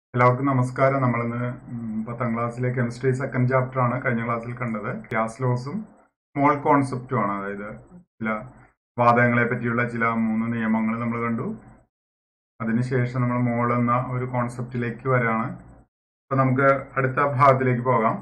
എല്ലാവർക്കും നമസ്കാരം നമ്മളിന്ന് ഉം, പത്താം ക്ലാസ്സിലെ കെമിസ്ട്രി സെക്കൻഡ് ചാപ്റ്റർ ആണ് കഴിഞ്ഞ ക്ലാസ്സിൽ കണ്ടത് ഗ്യാസ് ലോസും മോൾ കോൺസെപ്റ്റും ആണ് അതായത് ചില വാതകങ്ങളെ പറ്റിയുള്ള ചില മൂന്ന് നിയമങ്ങൾ നമ്മൾ കണ്ടു അതിനുശേഷം നമ്മൾ മോൾ എന്ന ഒരു കോൺസെപ്റ്റിലേക്ക് വരാണ് അപ്പൊ നമുക്ക് അടുത്ത ഭാഗത്തിലേക്ക് പോകാം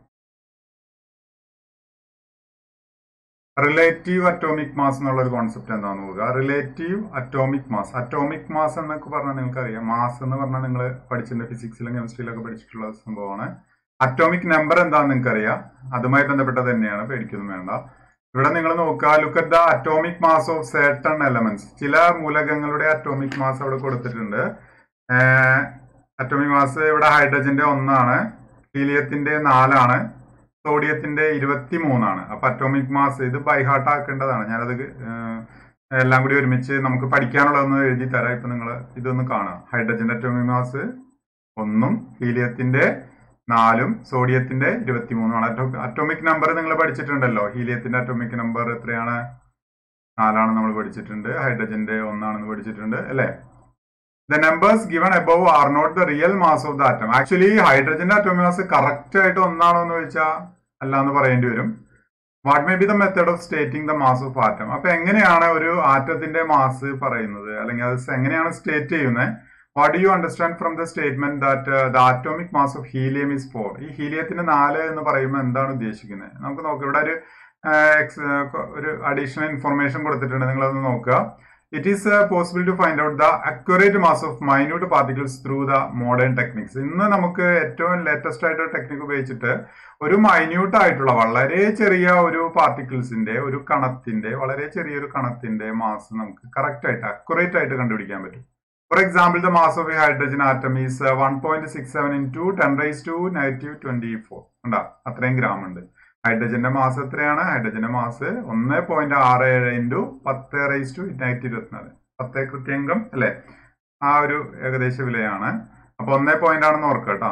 റിലേറ്റീവ് അറ്റോമിക് മാസ് എന്നുള്ള ഒരു കോൺസെപ്റ്റ് എന്താണെന്ന് നോക്കുക relative atomic mass atomic mass എന്നൊക്കെ പറഞ്ഞാൽ നിങ്ങൾക്ക് അറിയാം മാസ് എന്ന് പറഞ്ഞാൽ നിങ്ങൾ പഠിച്ചിട്ടുണ്ട് ഫിസിക്സിലും കെമിസ്ട്രിയിലൊക്കെ പഠിച്ചിട്ടുള്ള സംഭവമാണ് അറ്റോമിക് നമ്പർ എന്താണെന്ന് നിങ്ങൾക്ക് അറിയാം അതുമായി ബന്ധപ്പെട്ടത് തന്നെയാണ് പേടിക്കൊന്നും വേണ്ട ഇവിടെ നിങ്ങൾ നോക്കുക look at the atomic mass of certain elements ചില മൂലകങ്ങളുടെ അറ്റോമിക് മാസ് അവിടെ കൊടുത്തിട്ടുണ്ട് അറ്റോമിക് മാസ് ഇവിടെ ഹൈഡ്രജന്റെ ഒന്നാണ് ഹീലിയത്തിന്റെ നാലാണ് സോഡിയത്തിന്റെ ഇരുപത്തി മൂന്നാണ് അപ്പൊ അറ്റോമിക് മാസ് ഇത് ബൈഹാർട്ട് ആക്കേണ്ടതാണ് ഞാനത് ഏഹ്, എല്ലാം കൂടി ഒരുമിച്ച് നമുക്ക് പഠിക്കാനുള്ളതൊന്ന് എഴുതി തരാം ഇപ്പൊ നിങ്ങൾ ഇതൊന്ന് കാണാം ഹൈഡ്രജന്റെ അറ്റോമിക് മാസ് ഒന്നും ഹീലിയത്തിന്റെ നാലും സോഡിയത്തിന്റെ ഇരുപത്തിമൂന്നുമാണ് അറ്റോ അറ്റോമിക് നമ്പർ നിങ്ങൾ പഠിച്ചിട്ടുണ്ടല്ലോ ഹീലിയത്തിന്റെ അറ്റോമിക് നമ്പർ എത്രയാണ് നാലാണെന്ന് നമ്മൾ പഠിച്ചിട്ടുണ്ട് ഹൈഡ്രജന്റെ ഒന്നാണെന്ന് പഠിച്ചിട്ടുണ്ട് അല്ലേ the numbers given above are not the real mass of the atom actually ഹൈഡ്രജന്റെ അറ്റോമിക് മാസ് കറക്റ്റ് ആയിട്ട് ഒന്നാണോ എന്ന് ചോദിച്ചാൽ അല്ല എന്ന് പറയേണ്ടി വരും what may be the method of stating the mass of atom അപ്പൊ എങ്ങനെയാണ് ഒരു ആറ്റത്തിന്റെ മാസ് പറയുന്നത് അല്ലെങ്കിൽ അത് എങ്ങനെയാണ് സ്റ്റേറ്റ് ചെയ്യുന്നത് what do you understand from the statement that the atomic mass of helium is four ഈ ഹീലിയത്തിന് നാല് എന്ന് പറയുമ്പോൾ എന്താണ് ഉദ്ദേശിക്കുന്നത് നമുക്ക് നോക്കാം ഇവിടെ ഒരു ആഹ്, ex- ആഹ്, ഒരു അഡീഷണൽ ഇൻഫർമേഷൻ കൊടുത്തിട്ടുണ്ട് നിങ്ങളതൊന്ന് നോക്കുക it is possible to find out the accurate mass of minute particles through the modern techniques ഇന്ന് നമുക്ക് ഏറ്റവും ലേറ്റസ്റ്റ് ആയിട്ട് ടെക്നിക് ഉപയോഗിച്ചിട്ട് ഒരു മൈന്യൂട്ട് ആയിട്ടുള്ള വളരെ ചെറിയ ഒരു പാർട്ടിക്കിൾസിന്റെ ഒരു കണത്തിന്റെ വളരെ ചെറിയൊരു കണത്തിന്റെ മാസ് നമുക്ക് കറക്റ്റ് ആയിട്ട് അക്യുറേറ്റ് ആയിട്ട് കണ്ടുപിടിക്കാൻ പറ്റും for example the mass of a hydrogen atom is one point six seven into ten rice to negative twenty four ഉണ്ടാ അത്രയും ഗ്രാം ഉണ്ട് ഹൈഡ്രജന്റെ മാസ് എത്രയാണ് ഹൈഡ്രജന്റെ മാസ് ഒന്ന് പോയിന്റ് ആറ് ഏഴ് ഇൻറ്റു പത്ത് റൈസ് ടു നെഗറ്റീവ് ഇരുപത്തിനാല് പത്ത് കൃത്യങ്കം അല്ലെ ആ ഒരു ഏകദേശ വിലയാണ് അപ്പൊ ഒന്നേ പോയിന്റ് ആണെന്ന് ഓർക്കുക കേട്ടോ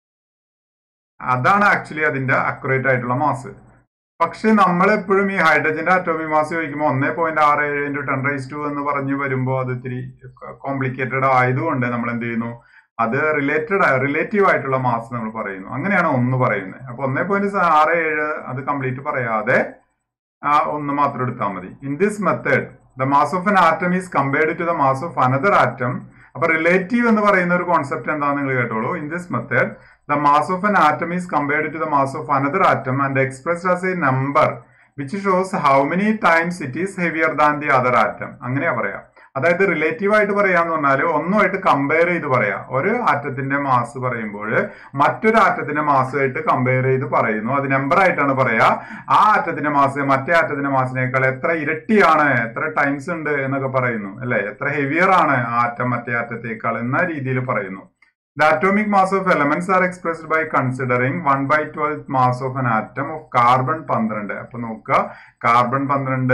അതാണ് ആക്ച്വലി അതിന്റെ അക്യുറേറ്റ് ആയിട്ടുള്ള മാസ് പക്ഷെ നമ്മൾ എപ്പോഴും ഈ ഹൈഡ്രജന്റെ അറ്റോമിക് മാസ് ചോദിക്കുമ്പോൾ ഒന്നേ പോയിന്റ് ആറ് ഏഴ് ഇൻറ്റു ടെൻ റൈസ് ടു എന്ന് പറഞ്ഞു വരുമ്പോൾ അത് ഇത്തിരി കോംപ്ലിക്കേറ്റഡ് ആയതുകൊണ്ട് നമ്മൾ എന്ത് ചെയ്യുന്നു അത് റിലേറ്റഡ് റിലേറ്റീവ് ആയിട്ടുള്ള മാസ് നമ്മൾ പറയുന്നു അങ്ങനെയാണ് ഒന്ന് പറയുന്നത് അപ്പൊ ഒന്നേ പോയിന്റ് ആറ് ഏഴ് അത് കംപ്ലീറ്റ് പറയാതെ ആ ഒന്ന് മാത്രം എടുത്താൽ മതി in this method the mass of an atom is compared to the mass of another atom അപ്പൊ റിലേറ്റീവ് എന്ന് പറയുന്ന ഒരു കോൺസെപ്റ്റ് എന്താണെന്ന് നിങ്ങൾ കേട്ടോളൂ in this method the mass of an atom is compared to the mass of another atom and expressed as a number which shows how many times it is heavier than the other atom അങ്ങനെയാ പറയാം അതായത് relative ആയിട്ട് പറയാന്ന് പറഞ്ഞാൽ ഒന്നുമായിട്ട് compare ചെയ്ത് പറയാം ഒരു ആറ്റത്തിന്റെ mass പറയുമ്പോൾ മറ്റൊരു ആറ്റത്തിന്റെ മാസമായിട്ട് കമ്പയർ ചെയ്ത് പറയുന്നു അത് നമ്പർ ആയിട്ടാണ് പറയാ ആ ആറ്റത്തിന്റെ മാസ് മറ്റേ ആറ്റത്തിന്റെ മാസിനേക്കാൾ എത്ര ഇരട്ടിയാണ് എത്ര ടൈംസ് ഉണ്ട് എന്നൊക്കെ പറയുന്നു അല്ലെ എത്ര ഹെവിയർ ആണ് ആ ആറ്റം മറ്റേ ആറ്റത്തേക്കാൾ എന്ന രീതിയിൽ പറയുന്നു the atomic mass of elements are expressed by considering one by twelfth mass of an atom of carbon പന്ത്രണ്ട് അപ്പൊ നോക്കുക കാർബൺ പന്ത്രണ്ട്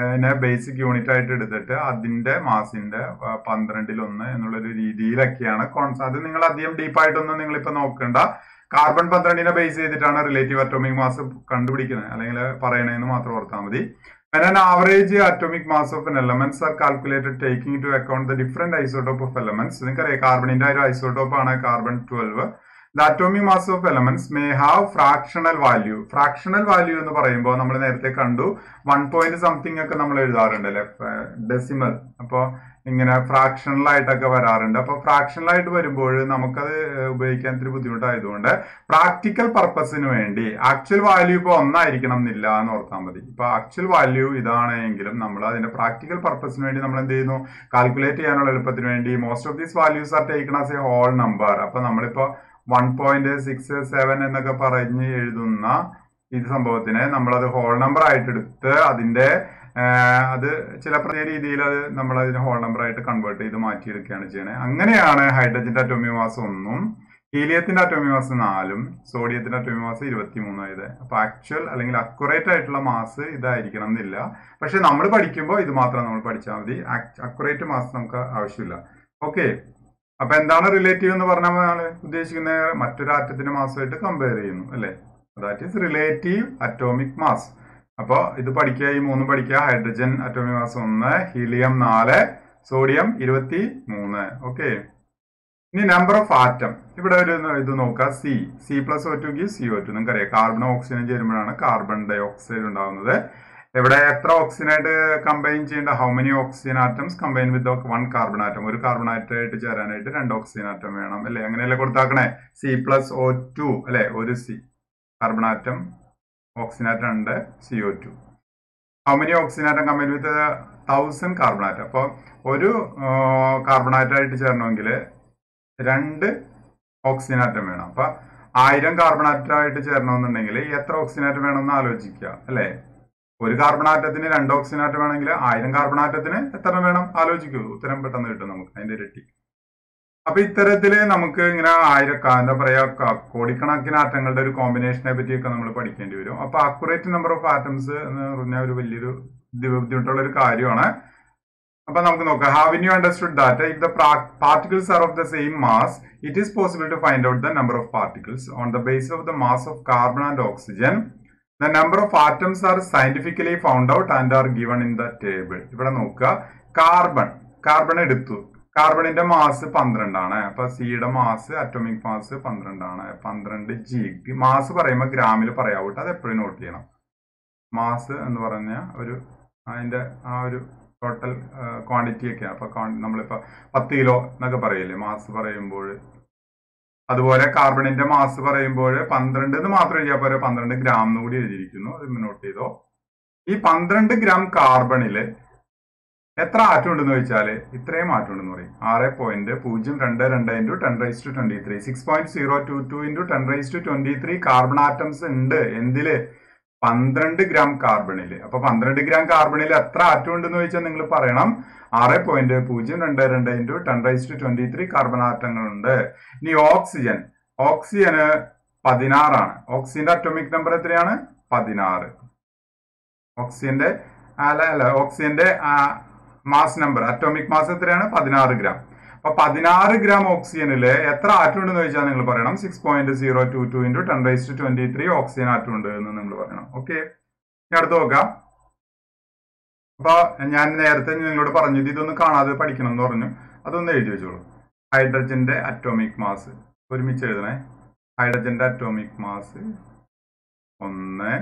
ബേസിക് യൂണിറ്റ് ആയിട്ട് എടുത്തിട്ട് അതിന്റെ മാസിന്റെ പന്ത്രണ്ടിൽ ഒന്ന് എന്നുള്ള ഒരു രീതിയിലൊക്കെയാണ് കോൺസ് അത് നിങ്ങൾ അധികം ഡീപ്പായിട്ടൊന്നും നിങ്ങൾ ഇപ്പൊ നോക്കണ്ട കാർബൺ പന്ത്രണ്ടിനെ ബേസ് ചെയ്തിട്ടാണ് റിലേറ്റീവ് അറ്റോമിക് മാസ് കണ്ടുപിടിക്കുന്നത് അല്ലെങ്കിൽ പറയണതെന്ന് മാത്രം ഓർത്താൽ മതി When an average atomic mass of an elements are calculated taking into account the different isotope of elements നിങ്ങൾക്കറിയാം കാർബണിന്റെ ഒരു ഐസോട്ടോപ്പ് ആണ് carbon twelve the atomic mass of elements may have fractional value fractional value എന്ന് പറയുമ്പോൾ നമ്മൾ നേരത്തെ കണ്ടു one point something ഒക്കെ നമ്മൾ എഴുതാറുണ്ട് അല്ലെ ഡെസിമൽ അപ്പോൾ ഇങ്ങനെ ഫ്രാക്ഷണൽ ആയിട്ടൊക്കെ വരാറുണ്ട് അപ്പോൾ ഫ്രാക്ഷണൽ ആയിട്ട് വരുമ്പോൾ നമുക്കത് ഉപയോഗിക്കാൻ ഇത്തിരി ബുദ്ധിമുട്ടായതുകൊണ്ട് പ്രാക്ടിക്കൽ പർപ്പസിന് വേണ്ടി ആക്ച്വൽ വാല്യൂ ഇപ്പോൾ ഒന്നായിരിക്കണം എന്നില്ല എന്ന് ഓർത്താൽ മതി ഇപ്പൊ ആക്ച്വൽ വാല്യൂ ഇതാണെങ്കിലും നമ്മൾ അതിന്റെ പ്രാക്ടിക്കൽ പർപ്പസിന് വേണ്ടി നമ്മൾ എന്ത് ചെയ്യുന്നു കാൽക്കുലേറ്റ് ചെയ്യാനുള്ള എളുപ്പത്തിന് വേണ്ടി most of these values are taken as a whole number അപ്പൊ നമ്മളിപ്പോ വൺ പോയിന്റ് സിക്സ് സെവൻ എന്നൊക്കെ പറഞ്ഞ് എഴുതുന്ന ഇത് സംഭവത്തിനെ നമ്മളത് ഹോൾ നമ്പർ ആയിട്ട് എടുത്ത് അതിന്റെ ആഹ് അത് ചില പ്രത്യേക രീതിയിൽ അത് നമ്മൾ അതിനെ ഹോൾ നമ്പർ ആയിട്ട് കൺവേർട്ട് ചെയ്ത് മാറ്റിയെടുക്കുകയാണ് ചെയ്യണത് അങ്ങനെയാണ് ഹൈഡ്രജന്റെ അറ്റോമിക് മാസ് ഒന്നും ഹീലിയത്തിന്റെ അറ്റോമിക് മാസ് നാലും സോഡിയത്തിന്റെ അറ്റോമിക് മാസ് ഇരുപത്തിമൂന്നും ആയത് അപ്പൊ ആക്ച്വൽ അല്ലെങ്കിൽ അക്യുറേറ്റ് ആയിട്ടുള്ള മാസ് ഇതായിരിക്കണം എന്നില്ല പക്ഷെ നമ്മൾ പഠിക്കുമ്പോൾ ഇത് മാത്രം നമ്മൾ പഠിച്ചാൽ മതി അക്യുറേറ്റ് മാസ് നമുക്ക് ആവശ്യമില്ല ഓക്കെ അപ്പൊ എന്താണ് റിലേറ്റീവ് എന്ന് പറഞ്ഞാൽ നമ്മൾ ഉദ്ദേശിക്കുന്നത് മറ്റൊരു ആറ്റത്തിന്റെ മാസമായിട്ട് കമ്പയർ ചെയ്യുന്നു അല്ലെ that is relative atomic mass അപ്പോൾ ഇത് പഠിക്കുക ഈ മൂന്ന് പഠിക്കുക ഹൈഡ്രജൻ അറ്റോമിക് മാസ് ഒന്ന് ഹീലിയം നാല് സോഡിയം ഇരുപത്തി മൂന്ന് ഓക്കെ ഇനി നമ്പർ ഓഫ് ആറ്റം ഇവിടെ ഒരു ഇത് നോക്കുക C C plus O two gives C O two നിങ്ങൾക്കറിയാം കാർബൺ ഓക്സിജൻ ചേരുമ്പോഴാണ് കാർബൺ ഡൈ ഓക്സൈഡ് ഉണ്ടാകുന്നത് ഇവിടെ എത്ര ഓക്സിജനായിട്ട് കമ്പൈൻ ചെയ്യേണ്ട how many oxygen atoms combine with one carbon atom ഒരു കാർബൺ ആയിട്ട് ചേരാനായിട്ട് രണ്ട് ഓക്സിജൻ ആറ്റം വേണം അല്ലെ അങ്ങനെയല്ലേ കൊടുത്താക്കണേ സി പ്ലസ് ഒ ടു അല്ലെ ഒരു C carbon atom oxygen atom രണ്ട് C O two how many oxygen atom combine with thousand carbon atom അപ്പോൾ ഒരു കാർബൺ ആയിട്ട് ചേരണമെങ്കിൽ രണ്ട് ഓക്സിജൻ ആറ്റം വേണം അപ്പൊ ആയിരം കാർബൺ ആയിട്ട് ചേരണമെന്നുണ്ടെങ്കിൽ എത്ര ഓക്സിജൻ ആറ്റം വേണമെന്ന് ആലോചിക്കുക അല്ലെ ഒരു കാർബൺ ആറ്റത്തിന് രണ്ട് ഓക്സിജൻ ആറ്റം വേണമെങ്കിൽ ആയിരം കാർബൺ ആറ്റത്തിന് എത്ര വേണം ആലോചിക്കൂ ഉത്തരം പെട്ടെന്ന് കിട്ടും നമുക്ക് അതിന്റെ ഇരട്ടി അപ്പൊ ഇത്തരത്തില് നമുക്ക് ഇങ്ങനെ ആയിരം എന്താ പറയാ കോടിക്കണക്കിന് ആറ്റങ്ങളുടെ ഒരു കോമ്പിനേഷനെ പറ്റിയൊക്കെ നമ്മൾ പഠിക്കേണ്ടി വരും അപ്പൊ അക്യുറേറ്റ് നമ്പർ ഓഫ് ആറ്റംസ് എന്ന് പറഞ്ഞാൽ ഒരു വലിയൊരു ബുദ്ധിമുട്ടുള്ള ഒരു കാര്യമാണ് അപ്പൊ നമുക്ക് നോക്കാം have you understood that if the particles are of the same mass it is possible to find out the number of particles on the base of the mass of carbon and oxygen the number of atoms are scientifically found out and are given in the table ഇവിടെ നോക്കുക carbon carbon എടുത്തു കാർബണിന്റെ mass പന്ത്രണ്ടാണ് അപ്പൊ സിയുടെ mass atomic mass പന്ത്രണ്ടാണ് പന്ത്രണ്ട് G mass പറയുമ്പോൾ ഗ്രാമിൽ പറയാവൂട്ട് അത് എപ്പോഴും നോട്ട് ചെയ്യണം മാസ് എന്ന് പറഞ്ഞ ഒരു അതിന്റെ ആ ഒരു ടോട്ടൽ ക്വാണ്ടിറ്റി ഒക്കെയാണ് അപ്പൊ നമ്മളിപ്പോ പത്ത് കിലോ എന്നൊക്കെ പറയില്ലേ മാസ് പറയുമ്പോൾ അതുപോലെ കാർബണിന്റെ മാസ് പറയുമ്പോൾ പന്ത്രണ്ട് എന്ന് മാത്രം എഴുതിയാൽ പോരെ പന്ത്രണ്ട് ഗ്രാം എന്ന് കൂടി എഴുതിയിരിക്കുന്നു അത് നോട്ട് ചെയ്തോ ഈ പന്ത്രണ്ട് ഗ്രാം കാർബണില് എത്ര ആറ്റം ഉണ്ടെന്ന് ചോദിച്ചാല് ഇത്രയും ആറ്റം ഉണ്ടെന്ന് പറയും ആറ് പോയിന്റ് പൂജ്യം രണ്ട് രണ്ട് into ten rice to twenty three six point zero two two into ten rice to twenty three carbon atoms ഉണ്ട് എന്തില് പന്ത്രണ്ട് ഗ്രാം കാർബണില് അപ്പൊ പന്ത്രണ്ട് ഗ്രാം കാർബണിൽ എത്ര ആറ്റം ഉണ്ടെന്ന് ചോദിച്ചാൽ നിങ്ങൾ പറയണം ആറ് പോയിന്റ് പൂജ്യം രണ്ട് രണ്ട് into ten rice to twenty three carbon ആറ്റങ്ങളുണ്ട് ഇനി ഓക്സിജൻ ഓക്സിജന് പതിനാറാണ് ഓക്സിജന്റെ അറ്റോമിക് നമ്പർ എത്രയാണ് പതിനാറ് ഓക്സിജന്റെ അല്ല അല്ല ഓക്സിജന്റെ മാസ് നമ്പർ അറ്റോമിക് മാസ് എത്രയാണ് പതിനാറ് ഗ്രാം അപ്പൊ പതിനാറ് ഗ്രാം ഓക്സിജനില് എത്ര ആറ്റം ഉണ്ടെന്ന് ചോദിച്ചാൽ നിങ്ങൾ പറയണം six point zero two two into ten rice to twenty three oxygen atom ഉണ്ട് എന്ന് നിങ്ങൾ പറയണം ഓക്കെ ഇനി അടുത്ത് നോക്കാം അപ്പൊ ഞാൻ നേരത്തെ നിങ്ങളോട് പറഞ്ഞു ഇതൊന്ന് കാണാതെ പഠിക്കണം എന്ന് പറഞ്ഞു അതൊന്ന് എഴുതി വെച്ചോളൂ ഹൈഡ്രജന്റെ അറ്റോമിക് മാസ് ഒരുമിച്ച് എഴുതണേ ഹൈഡ്രജന്റെ അറ്റോമിക് മാസ് ഒന്ന്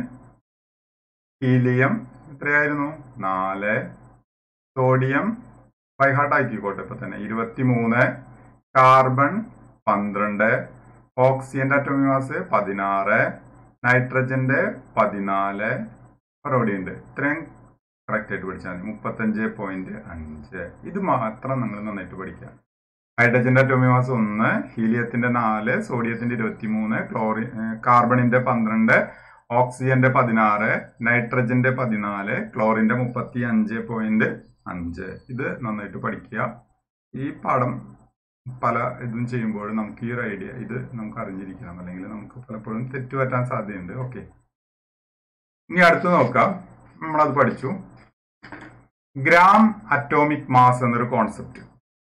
ഹീലിയം എത്രയായിരുന്നു നാല് സോഡിയം ബൈഹാർട്ട് ആക്കിക്കോട്ടെ ഇപ്പൊ തന്നെ ഇരുപത്തി മൂന്ന് കാർബൺ പന്ത്രണ്ട് ഓക്സിജന്റെ അറ്റോമിക് മാസ് പതിനാറ് നൈട്രജന്റെ പതിനാല് മറുപടി ഉണ്ട് ഇത്രയും കറക്റ്റ് ആയിട്ട് പഠിച്ചാൽ മതി മുപ്പത്തഞ്ച് പോയിന്റ് അഞ്ച് ഇത് മാത്രം നിങ്ങൾ നന്നായിട്ട് പഠിക്കുക ഹൈഡ്രജന്റെ അറ്റോമിക് മാസ് ഒന്ന് ഹീലിയത്തിന്റെ നാല് സോഡിയത്തിന്റെ ഇരുപത്തി മൂന്ന് ക്ലോറി കാർബണിന്റെ പന്ത്രണ്ട് ഓക്സിജന്റെ പതിനാറ് നൈട്രജന്റെ പതിനാല് ക്ലോറിന്റെ മുപ്പത്തി അഞ്ച് പോയിന്റ് അഞ്ച് ഇത് നന്നായിട്ട് പഠിക്കുക ഈ പാഠം പല ഇതും ചെയ്യുമ്പോൾ നമുക്ക് ഈ ഒരു ഐഡിയ ഇത് നമുക്ക് അറിഞ്ഞിരിക്കണം അല്ലെങ്കിൽ നമുക്ക് പലപ്പോഴും തെറ്റുപറ്റാൻ സാധ്യതയുണ്ട് ഓക്കെ ഇനി അടുത്ത് നോക്കാം നമ്മളത് പഠിച്ചു ഗ്രാം അറ്റോമിക് മാസ് എന്നൊരു കോൺസെപ്റ്റ്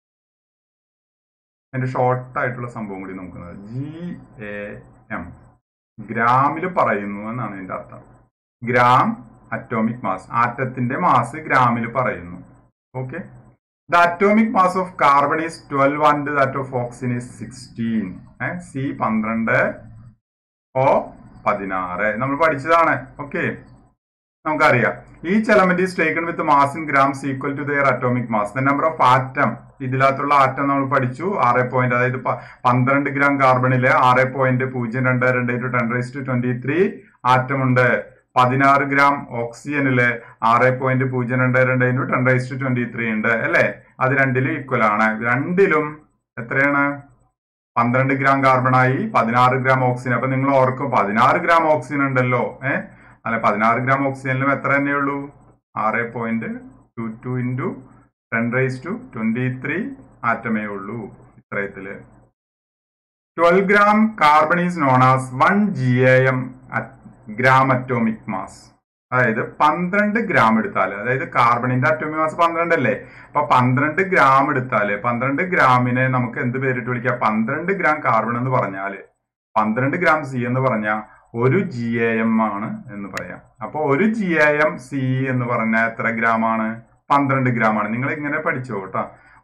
അതിന്റെ ഷോർട്ട് ആയിട്ടുള്ള സംഭവം കൂടി നോക്കുന്നത് ജി എ എം ഗ്രാമിൽ പറയുന്നു എന്നാണ് ഇതിന്റെ അർത്ഥം ഗ്രാം അറ്റോമിക് മാസ് ആറ്റത്തിന്റെ മാസ് ഗ്രാമിൽ പറയുന്നു okay the atomic mass of carbon is twelve and that of oxygen is sixteen C പന്ത്രണ്ട് ഓ പതിനാറ് നമ്മൾ പഠിച്ചതാണ് ഓക്കെ നമുക്കറിയാം each element is taken with mass in grams equal to their atomic mass the number of atom ഇതിനകത്തുള്ള atom നമ്മൾ പഠിച്ചു ആറ് point അതായത് പന്ത്രണ്ട് ഗ്രാം കാർബണില് ആറ് പോയിന്റ് പൂജ്യം രണ്ട് രണ്ട് two ten rice to twenty three atom ഉണ്ട് പതിനാറ് ഗ്രാം ഓക്സിജനില് ആറ് പോയിന്റ് പൂജ്യം രണ്ട് രണ്ട് into ten rice to twenty three ഉണ്ട് അല്ലെ അത് രണ്ടിലും ഈക്വൽ ആണ് രണ്ടിലും എത്രയാണ് പന്ത്രണ്ട് ഗ്രാം കാർബണായി പതിനാറ് ഗ്രാം ഓക്സിജൻ അപ്പൊ നിങ്ങൾ ഓർക്കും പതിനാറ് ഗ്രാം ഓക്സിജൻ ഉണ്ടല്ലോ ഏഹ് അല്ലെ പതിനാറ് ഗ്രാം ഓക്സിജനിലും എത്ര തന്നെയുള്ളൂ ആറ് point two two into ten rice to twenty three ആറ്റമേ ഉള്ളൂ ഇത്രയത്തില് twelve gram carbon is known as one G A M gram atomic mass അതായത് പന്ത്രണ്ട് ഗ്രാം എടുത്താൽ അതായത് കാർബണിന്റെ അറ്റോമിക് മാസ് പന്ത്രണ്ട് അല്ലേ അപ്പൊ പന്ത്രണ്ട് ഗ്രാം എടുത്താല് പന്ത്രണ്ട് ഗ്രാമിനെ നമുക്ക് എന്ത് പേരിട്ട് വിളിക്കാം പന്ത്രണ്ട് ഗ്രാം കാർബൺ എന്ന് പറഞ്ഞാല് പന്ത്രണ്ട് ഗ്രാം സി എന്ന് പറഞ്ഞാൽ ഒരു ജി എ എം ആണ് എന്ന് പറയാം അപ്പൊ ഒരു ജി എ എം സി എന്ന് പറഞ്ഞാൽ എത്ര ഗ്രാം ആണ് പന്ത്രണ്ട് ഗ്രാം ആണ് നിങ്ങൾ ഇങ്ങനെ പഠിച്ചോ കേട്ടോ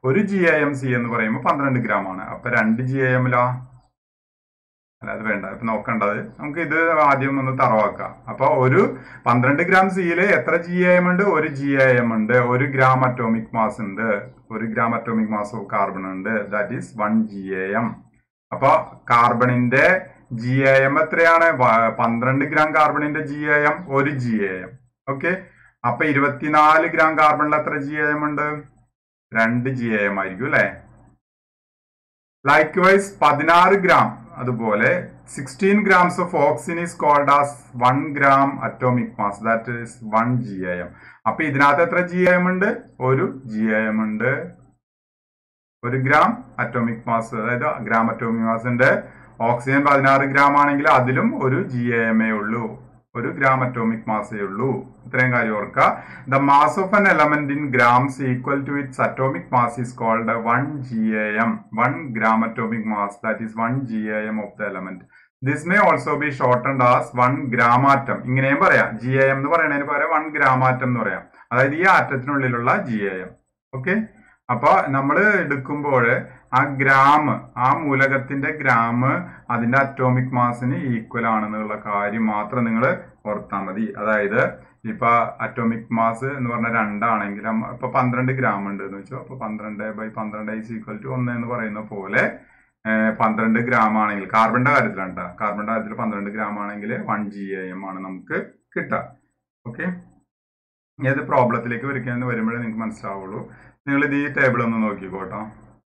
ഒരു ജി ഐ എം സി എന്ന് പറയുമ്പോൾ പന്ത്രണ്ട് ഗ്രാം ആണ് അപ്പൊ രണ്ട് ജി ഐ എമ്മിലാ അല്ല അത് വേണ്ട ഇപ്പൊ നോക്കേണ്ടത് നമുക്ക് ഇത് ആദ്യം ഒന്ന് തറവാക്കാം അപ്പൊ ഒരു പന്ത്രണ്ട് ഗ്രാം സിയിൽ എത്ര ജി ഐ എം ഉണ്ട് ഒരു ജി ഐ എം ഉണ്ട് ഒരു ഗ്രാം അറ്റോമിക് മാസ് ഉണ്ട് ഒരു gram atomic mass of carbon ഉണ്ട് that is one G A M അപ്പൊ കാർബണിന്റെ ജി എ എം എത്രയാണ് വ- പന്ത്രണ്ട് ഗ്രാം കാർബണിന്റെ ജി എ എം ഒരു ജി എ എം ഓക്കെ അപ്പൊ ഇരുപത്തിനാല് ഗ്രാം കാർബണിൽ എത്ര ജി എ എം ഉണ്ട് രണ്ട് ജി എ എം ആയിരിക്കും അല്ലെ ലൈക്ക് വൈസ് പതിനാറ് ഗ്രാം അതുപോലെ sixteen grams of oxygen is called as one gram atomic mass that is one G A M അപ്പൊ ഇതിനകത്ത് എത്ര ജി എം ഉണ്ട് ഒരു ജി എം ഉണ്ട് ഒരു ഗ്രാം അറ്റോമിക് മാസ് അതായത് ഗ്രാം അറ്റോമിക് മാസിന്റെ ഓക്സിജൻ പതിനാറ് ഗ്രാം ആണെങ്കിൽ അതിലും ഒരു ജി എം എ ഉള്ളൂ ഒരു ഗ്രാം അറ്റോമിക് മാസേ ഉള്ളൂ ഇത്രയും കാര്യം ഓർക്കുക the mass of an element in grams equal to its atomic mass is called one G A M one gram atomic mass that is one G A M of the element this may also be shortened as one gram atom ഇങ്ങനെയും പറയാം G A M എന്ന് പറയുന്നതിന് പകരം one ഗ്രാമാറ്റം എന്ന് പറയാം അതായത് ഈ ആറ്റത്തിനുള്ളിലുള്ള ജി എ എം ഓക്കെ അപ്പൊ നമ്മൾ എടുക്കുമ്പോൾ ആ ഗ്രാം ആ മൂലകത്തിന്റെ ഗ്രാം അതിന്റെ അറ്റോമിക് മാസിന് ഈക്വൽ ആണെന്നുള്ള കാര്യം മാത്രം നിങ്ങൾ ഓർത്താൽ മതി അതായത് ഇപ്പൊ അറ്റോമിക് മാസ് എന്ന് പറഞ്ഞ രണ്ടാണെങ്കിൽ അമ്മ- ഇപ്പൊ പന്ത്രണ്ട് ഗ്രാം ഉണ്ട് എന്ന് വെച്ചോ അപ്പൊ പന്ത്രണ്ട് ബൈ പന്ത്രണ്ട് ഈസ് ഈക്വൽ ടു ഒന്ന് എന്ന് പറയുന്ന പോലെ ഏഹ്, പന്ത്രണ്ട് ഗ്രാം ആണെങ്കിൽ കാർബണിന്റെ കാര്യത്തിലാണ് കേട്ടോ കാർബണിന്റെ കാര്യത്തിൽ പന്ത്രണ്ട് ഗ്രാം ആണെങ്കിൽ വൺ ജി എം ആണ് നമുക്ക് കിട്ടുക ഓക്കെ ഏത് പ്രോബ്ലത്തിലേക്ക് വരയ്ക്കാന്ന് വരുമ്പോഴേ നിങ്ങൾക്ക് മനസ്സിലാവുള്ളൂ നിങ്ങൾ ഇത് ഈ ടേബിൾ ഒന്ന് നോക്കിക്കോട്ടോ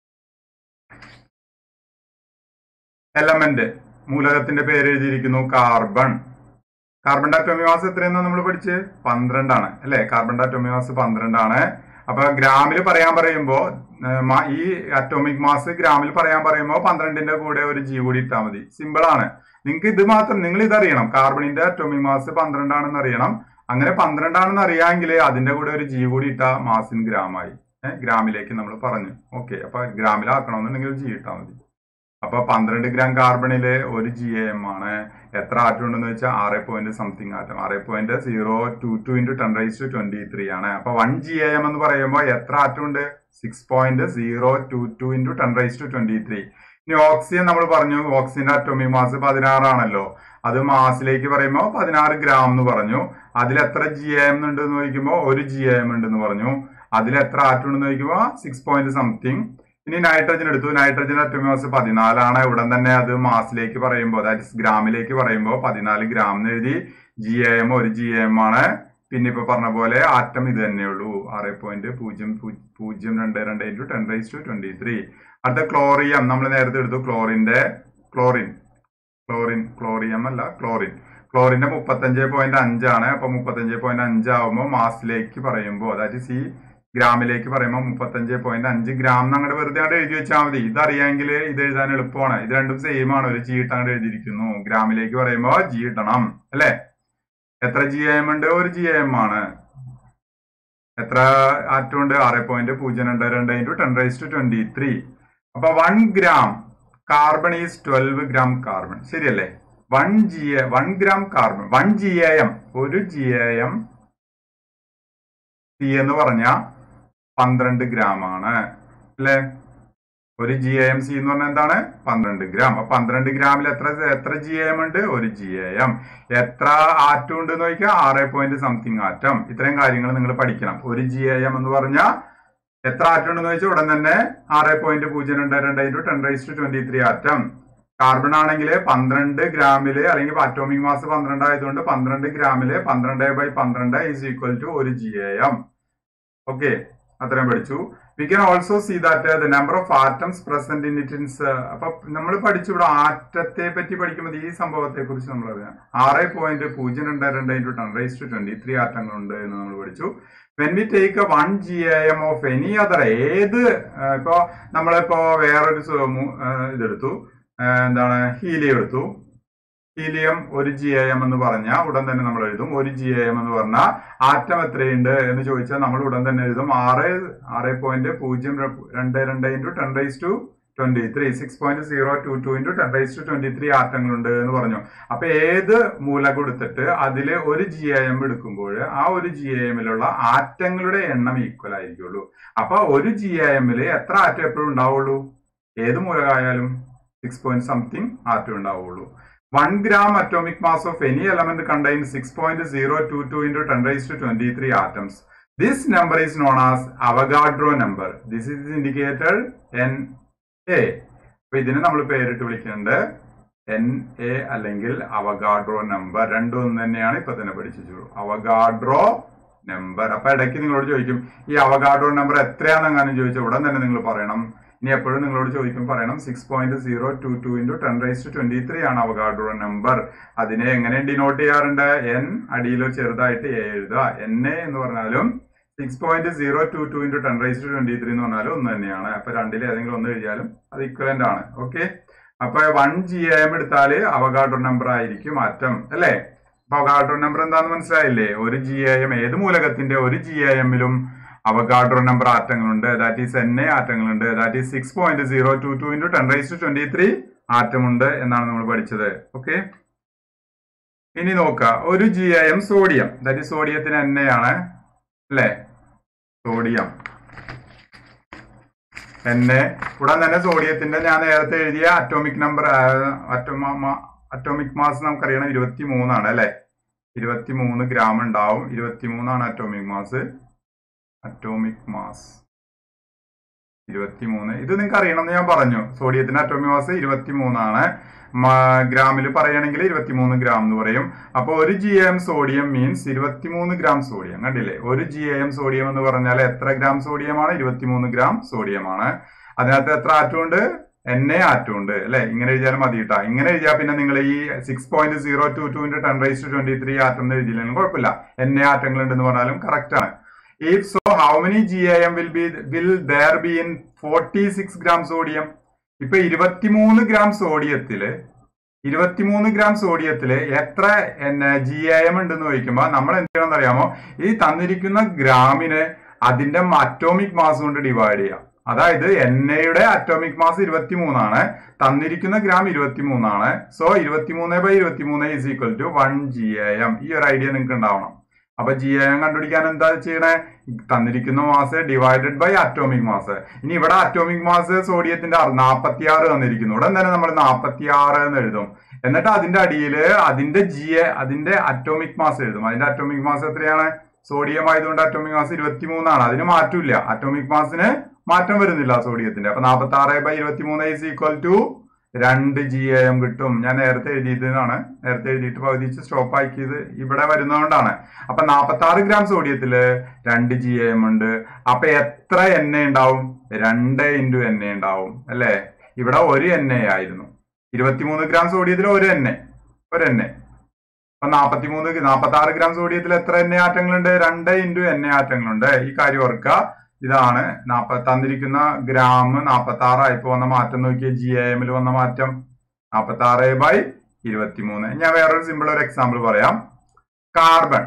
എലമെന്റ് മൂലകത്തിന്റെ പേര് എഴുതിയിരിക്കുന്നു കാർബൺ കാർബൺ അറ്റോമിക് മാസ് എത്രയെന്ന് നമ്മൾ പഠിച്ച് പന്ത്രണ്ടാണ് അല്ലെ കാർബൺ അറ്റോമിക് മാസ് പന്ത്രണ്ടാണ് അപ്പൊ ഗ്രാമിൽ പറയാൻ പറയുമ്പോ ഏഹ്, മ- ഈ അറ്റോമിക് മാസ് ഗ്രാമിൽ പറയാൻ പറയുമ്പോ പന്ത്രണ്ടിന്റെ കൂടെ ഒരു ജി കൂടി ഇട്ടാൽ മതി സിമ്പിൾ ആണ് നിങ്ങൾക്ക് ഇത് മാത്രം നിങ്ങൾ ഇതറിയണം കാർബണിന്റെ അറ്റോമിക് മാസ് പന്ത്രണ്ടാണെന്ന് അറിയണം അങ്ങനെ പന്ത്രണ്ടാണെന്ന് അറിയാമെങ്കിൽ അതിന്റെ കൂടെ ഒരു ജി കൂടി ഇട്ടാ മാസിൻ ഗ്രാമായി ഏഹ്, ഗ്രാമിലേക്ക് നമ്മൾ പറഞ്ഞു ഓക്കെ അപ്പൊ ഗ്രാമിലാക്കണമെന്നുണ്ടെങ്കിൽ ജി ഇട്ടാൽ മതി അപ്പൊ പന്ത്രണ്ട് ഗ്രാം കാർബണില് ഒരു ജി എം ആണ് എത്ര ആറ്റം ഉണ്ടെന്ന് വെച്ചാൽ ആറ് പോയിന്റ് സംതിങ് ആറ്റം ആറ് point zero two two into ten rice to twenty three ആണ് അപ്പൊ വൺ ജി എം എന്ന് പറയുമ്പോൾ എത്ര ആറ്റം ഉണ്ട് six point zero two two into ten rice to twenty three ഇനി ഓക്സിജൻ നമ്മൾ പറഞ്ഞു ഓക്സിജന്റെ അറ്റോമിക് മാസ് പതിനാറാണല്ലോ അത് മാസിലേക്ക് പറയുമ്പോൾ പതിനാറ് ഗ്രാം എന്ന് പറഞ്ഞു അതിൽ എത്ര ജി എം ഉണ്ട് എന്ന് ചോദിക്കുമ്പോൾ ഒരു ജി എം ഉണ്ട് എന്ന് പറഞ്ഞു അതിൽ എത്ര ആറ്റം ഉണ്ടെന്ന് ചോദിക്കുമ്പോൾ സിക്സ് പോയിന്റ് സംതിങ് ഇനി നൈട്രജൻ എടുത്തു നൈട്രജൻ അറ്റോമിക് മാസ് പതിനാലാണ് ഉടൻ തന്നെ അത് മാസിലേക്ക് പറയുമ്പോൾ അതായത് ഗ്രാമിലേക്ക് പറയുമ്പോൾ പതിനാല് ഗ്രാം എന്ന് എഴുതി ജി എം ഒരു ജി എം ആണ് പിന്നെ ഇപ്പൊ പറഞ്ഞ പോലെ ആറ്റം ഇത് തന്നെയുള്ളൂ ആറ് പോയിന്റ് പൂജ്യം പൂ- പൂജ്യം രണ്ട് രണ്ട് into ten rice to twenty three അടുത്ത ക്ലോറിയം നമ്മൾ നേരത്തെ എടുത്തു ക്ലോറിന്റെ ക്ലോറിൻ ക്ലോറിൻ ക്ലോറിയം അല്ല ക്ലോറിൻ ക്ലോറിന്റെ മുപ്പത്തഞ്ച് പോയിന്റ് അഞ്ചാണ് അപ്പൊ മുപ്പത്തഞ്ച് പോയിന്റ് അഞ്ചാവുമ്പോൾ മാസിലേക്ക് പറയുമ്പോൾ അതായത് സി ഗ്രാമിലേക്ക് പറയുമ്പോൾ മുപ്പത്തഞ്ച് പോയിന്റ് അഞ്ച് ഗ്രാം അങ്ങോട്ട് വെറുതെ അങ്ങോട്ട് എഴുതി വെച്ചാൽ മതി ഇതറിയാമെങ്കിൽ ഇത് എഴുതാൻ എളുപ്പമാണ് ഇത് രണ്ടും സെയിം ആണ് ഒരു ജി ഇട്ട് അങ്ങോട്ട് എഴുതിയിരിക്കുന്നു ഗ്രാമിലേക്ക് പറയുമ്പോൾ ജി ഇടണം അല്ലെ എത്ര ജി എം ഉണ്ട് ഒരു ജി എം ആണ് എത്ര ആറ്റം ഉണ്ട് ആറ് പോയിന്റ് പൂജ്യം രണ്ട് രണ്ട് into ten rice to twenty three അപ്പൊ one gram carbon is twelve gram carbon ശരിയല്ലേ one G A one gram carbon one G A M ഒരു ജി എ എം സി എന്ന് പറഞ്ഞ പന്ത്രണ്ട് ഗ്രാം ആണ് അല്ലേ ഒരു ജി എം സി എന്ന് പറഞ്ഞാൽ എന്താണ് പന്ത്രണ്ട് ഗ്രാം അപ്പൊ പന്ത്രണ്ട് ഗ്രാമിൽ എത്ര എത്ര ജി എം ഉണ്ട് ഒരു ജി എം എത്ര ആറ്റം ഉണ്ട് എന്ന് ചോദിക്കുക ആറ് പോയിന്റ് സംതിങ് ആറ്റം ഇത്രയും കാര്യങ്ങൾ നിങ്ങൾ പഠിക്കണം ഒരു ജി എം എന്ന് പറഞ്ഞാൽ എത്ര ആറ്റം ഉണ്ടെന്ന് ചോദിച്ചാൽ ഉടൻ തന്നെ ആറ് പോയിന്റ് പൂജ്യം രണ്ട് രണ്ട് into ten rice to twenty three atom carbon ആണെങ്കിൽ പന്ത്രണ്ട് ഗ്രാമില് അല്ലെങ്കിൽ അറ്റോമിക് മാസ് പന്ത്രണ്ട് ആയതുകൊണ്ട് പന്ത്രണ്ട് ഗ്രാമില് പന്ത്രണ്ട് ബൈ പന്ത്രണ്ട് ഈസ് ഈക്വൽ ടു ഒരു ജി എം ഓക്കെ അത്രയും പഠിച്ചു we can also see that the number of atoms present in it ഇൻസ് അപ്പൊ നമ്മൾ പഠിച്ചു ഇവിടെ ആറ്റത്തെ പറ്റി പഠിക്കുമ്പോൾ ഈ സംഭവത്തെ കുറിച്ച് നമ്മൾ അറിയാം ആറ് പോയിന്റ് പൂജ്യം രണ്ട് രണ്ട് into ten rice to twenty three ആറ്റങ്ങളുണ്ട് എന്ന് നമ്മൾ പഠിച്ചു when we take one G M of any other ഏത് ആ, ഇപ്പോ നമ്മളിപ്പോ വേറൊരു സു- മു- ആ, ഇതെടുത്തു ആ, എന്താണ് ഹീലിയം എടുത്തു ഹീലിയം ഒരു ജി എം എന്ന് പറഞ്ഞാൽ ഉടൻ തന്നെ നമ്മൾ എഴുതും ഒരു ജി എം എന്ന് പറഞ്ഞാൽ ആറ്റം എത്രയുണ്ട് എന്ന് ചോദിച്ചാൽ നമ്മൾ ഉടൻ തന്നെ എഴുതും ആറ് ആറ് പോയിന്റ് പൂജ്യം ര- രണ്ട് രണ്ട് into ten rice to twenty three six point zero two two into ten rice to twenty three ആറ്റങ്ങളുണ്ട് എന്ന് പറഞ്ഞു അപ്പൊ ഏത് മൂലകം കൊടുത്തിട്ട് അതിൽ ഒരു ജി ഐ എം എടുക്കുമ്പോൾ ആ ഒരു ജി ഐ എമ്മിലുള്ള ആറ്റങ്ങളുടെ എണ്ണം ഈക്വൽ ആയിരിക്കുള്ളൂ അപ്പൊ ഒരു ജി ഐ എമ്മിൽ എത്ര ആറ്റം എപ്പോഴും ഉണ്ടാവുള്ളൂ ഏത് മൂലകമായാലും സിക്സ് പോയിന്റ് സംതിങ് ആറ്റം ഉണ്ടാവുള്ളൂ one gram atomic mass of any element contain six point zero two two into ten rice to twenty three atoms this number is known as Avogadro number this is indicated N A അപ്പൊ ഇതിന് നമ്മൾ പേരിട്ട് വിളിക്കുന്നുണ്ട് N A അല്ലെങ്കിൽ Avogadro number രണ്ടും ഒന്ന് തന്നെയാണ് ഇപ്പൊ തന്നെ പഠിച്ചു അവഗാഡ്രോ നമ്പർ അപ്പൊ ഇടയ്ക്ക് നിങ്ങളോട് ചോദിക്കും ഈ അവഗാഡ്രോ നമ്പർ എത്രയാണെന്നെങ്ങാനും ചോദിച്ചാൽ ഉടൻ തന്നെ നിങ്ങൾ പറയണം ഇനി എപ്പോഴും നിങ്ങളോട് ചോദിക്കും പറയണം six point zero two two into ten rice to twenty three ആണ് അവഗാഡ്രോ നമ്പർ അതിനെ എങ്ങനെ ഡിനോട്ട് ചെയ്യാറുണ്ട് എൻ അടിയിൽ ചെറുതായിട്ട് എ എഴുതുക എൻ എ എന്ന് പറഞ്ഞാലും six point zero two two into ten rice to twenty three എന്ന് പറഞ്ഞാലും ഒന്ന് തന്നെയാണ് അപ്പൊ രണ്ടിൽ ഏതെങ്കിലും ഒന്ന് എഴുതിയാലും അത് ഇക്വലന്റ് ആണ് ഓക്കെ അപ്പൊ വൺ ജി എം എടുത്താൽ അവഗാഡ്രോ നമ്പർ ആയിരിക്കും മാറ്റം അല്ലേ അപ്പൊ അവഗാഡ്രോ നമ്പർ എന്താണെന്ന് മനസ്സിലായില്ലേ ഒരു ജി എം ഏത് മൂലകത്തിന്റെ ഒരു ജി എമ്മിലും അവഗാഡ്രോ നമ്പർ ആറ്റങ്ങളുണ്ട് ദാറ്റ് ഈസ് എൻ എ ആറ്റങ്ങളുണ്ട് that is six point zero two two into ten rice to twenty three ആറ്റമുണ്ട് എന്നാണ് നമ്മൾ പഠിച്ചത് ഓക്കെ ഇനി നോക്കുക ഒരു G M sodium that is സോഡിയത്തിന് എൻ എ ആണ് അല്ലേ സോഡിയം എന്നെ ഉടൻ തന്നെ സോഡിയത്തിന്റെ ഞാൻ നേരത്തെ എഴുതിയ അറ്റോമിക് നമ്പർ അറ്റോമിക് മാസ് നമുക്കറിയണം ഇരുപത്തി മൂന്നാണ് അല്ലെ ഇരുപത്തി മൂന്ന് ഗ്രാം ഉണ്ടാവും ഇരുപത്തി മൂന്നാണ് അറ്റോമിക് മാസ് അറ്റോമിക് മാസ് ഇരുപത്തി മൂന്ന് ഇത് നിങ്ങൾക്ക് അറിയണം എന്ന് ഞാൻ പറഞ്ഞു സോഡിയത്തിന്റെ അറ്റോമിക് മാസ് ഇരുപത്തി മൂന്നാണ് ഗ്രാമിൽ പറയുകയാണെങ്കിൽ ഇരുപത്തിമൂന്ന് ഗ്രാം എന്ന് പറയും അപ്പോൾ ഒരു ജി എം സോഡിയം മീൻസ് ഇരുപത്തിമൂന്ന് ഗ്രാം സോഡിയം കണ്ടില്ലേ ഒരു ജി എം സോഡിയം എന്ന് പറഞ്ഞാൽ എത്ര ഗ്രാം സോഡിയമാണ് ഇരുപത്തിമൂന്ന് ഗ്രാം സോഡിയമാണ് അതിനകത്ത് എത്ര ആറ്റം ഉണ്ട് എൻ എ ആറ്റം ഉണ്ട് അല്ലെ ഇങ്ങനെ എഴുതിയാലും മതി കേട്ടാ ഇങ്ങനെ എഴുതിയാൽ പിന്നെ നിങ്ങൾ ഈ six point zero two two into ten rice to twenty three atom എന്ന് എഴുതിയില്ലെങ്കിലും കുഴപ്പമില്ല എൻ എ ആറ്റങ്ങൾ ഉണ്ടെന്ന് പറഞ്ഞാലും കറക്റ്റ് ആണ് if so how many G M will be will there be in forty six gram sodium ഇപ്പൊ ഇരുപത്തിമൂന്ന് gram സോഡിയത്തില് ഇരുപത്തിമൂന്ന് ഗ്രാം സോഡിയത്തില് എത്ര ജി എം ഉണ്ടെന്ന് ചോദിക്കുമ്പോൾ നമ്മൾ എന്ത് ചെയ്യണം അറിയാമോ ഈ തന്നിരിക്കുന്ന ഗ്രാമിന് അതിന്റെ അറ്റോമിക് മാസ് കൊണ്ട് ഡിവൈഡ് ചെയ്യാം അതായത് എൻ എയുടെ അറ്റോമിക് മാസ് ഇരുപത്തിമൂന്നാണ് തന്നിരിക്കുന്ന ഗ്രാം ഇരുപത്തിമൂന്നാണ് സോ ഇരുപത്തിമൂന്ന് ബൈ ഇരുപത്തിമൂന്ന് is equal to one G M ഈ ഒരു ഐഡിയ നിങ്ങൾക്ക് ഉണ്ടാവണം അപ്പൊ ജി എം കണ്ടുപിടിക്കാൻ എന്താ ചെയ്യണേ തന്നിരിക്കുന്ന mass divided by atomic mass ഇനി ഇവിടെ അറ്റോമിക് മാസ് സോഡിയത്തിന്റെ നാൽപ്പത്തി ആറ് തന്നിരിക്കുന്നു ഉടൻ തന്നെ നമ്മൾ നാൽപ്പത്തി ആറ് എന്ന് എഴുതും എന്നിട്ട് അതിന്റെ അടിയിൽ അതിന്റെ ജി എ അതിന്റെ അറ്റോമിക് മാസ് എഴുതും അതിന്റെ അറ്റോമിക് മാസ് എത്രയാണ് സോഡിയം ആയതുകൊണ്ട് അറ്റോമിക് മാസ് ഇരുപത്തി മൂന്നാണ് അതിന് മാറ്റമില്ല അറ്റോമിക് മാസിന് മാറ്റം വരുന്നില്ല സോഡിയത്തിന്റെ അപ്പൊ നാൽപ്പത്തി ആറ് ബൈ ഇരുപത്തി മൂന്ന് ഈസ് ഈക്വൽ ടു രണ്ട് ജി എം കിട്ടും ഞാൻ നേരത്തെ എഴുതിയതാണ് നേരത്തെ എഴുതിയിട്ട് പകുതിച്ച് സ്റ്റോപ്പ് ആക്കിയത് ഇവിടെ വരുന്നതുകൊണ്ടാണ് അപ്പൊ നാൽപ്പത്തി ആറ് ഗ്രാം സോഡിയത്തില് രണ്ട് ജി എം ഉണ്ട് അപ്പൊ എത്ര എണ്ണ ഉണ്ടാവും രണ്ട് ഇൻറ്റു എണ്ണ ഉണ്ടാവും അല്ലേ ഇവിടെ ഒരു എണ്ണ ആയിരുന്നു ഇരുപത്തിമൂന്ന് ഗ്രാം സോഡിയത്തിൽ ഒരു എണ്ണ ഒരു എണ്ണ അപ്പൊ നാൽപ്പത്തിമൂന്ന് നാൽപ്പത്തി ആറ് ഗ്രാം സോഡിയത്തിൽ എത്ര എണ്ണ ആറ്റങ്ങളുണ്ട് രണ്ട് ഇൻറ്റു എണ്ണ ആറ്റങ്ങളുണ്ട് ഈ കാര്യം ഓർക്കുക ഇതാണ് നാപ്പ തന്നിരിക്കുന്ന ഗ്രാം നാപ്പത്തി ആറായിപ്പോ വന്ന മാറ്റം നോക്കിയ ജി എമ്മിൽ വന്ന മാറ്റം നാപ്പത്തി ആറ് ബൈ ഇരുപത്തിമൂന്ന് ഞാൻ വേറൊരു സിമ്പിൾ ഒരു എക്സാമ്പിൾ പറയാം കാർബൺ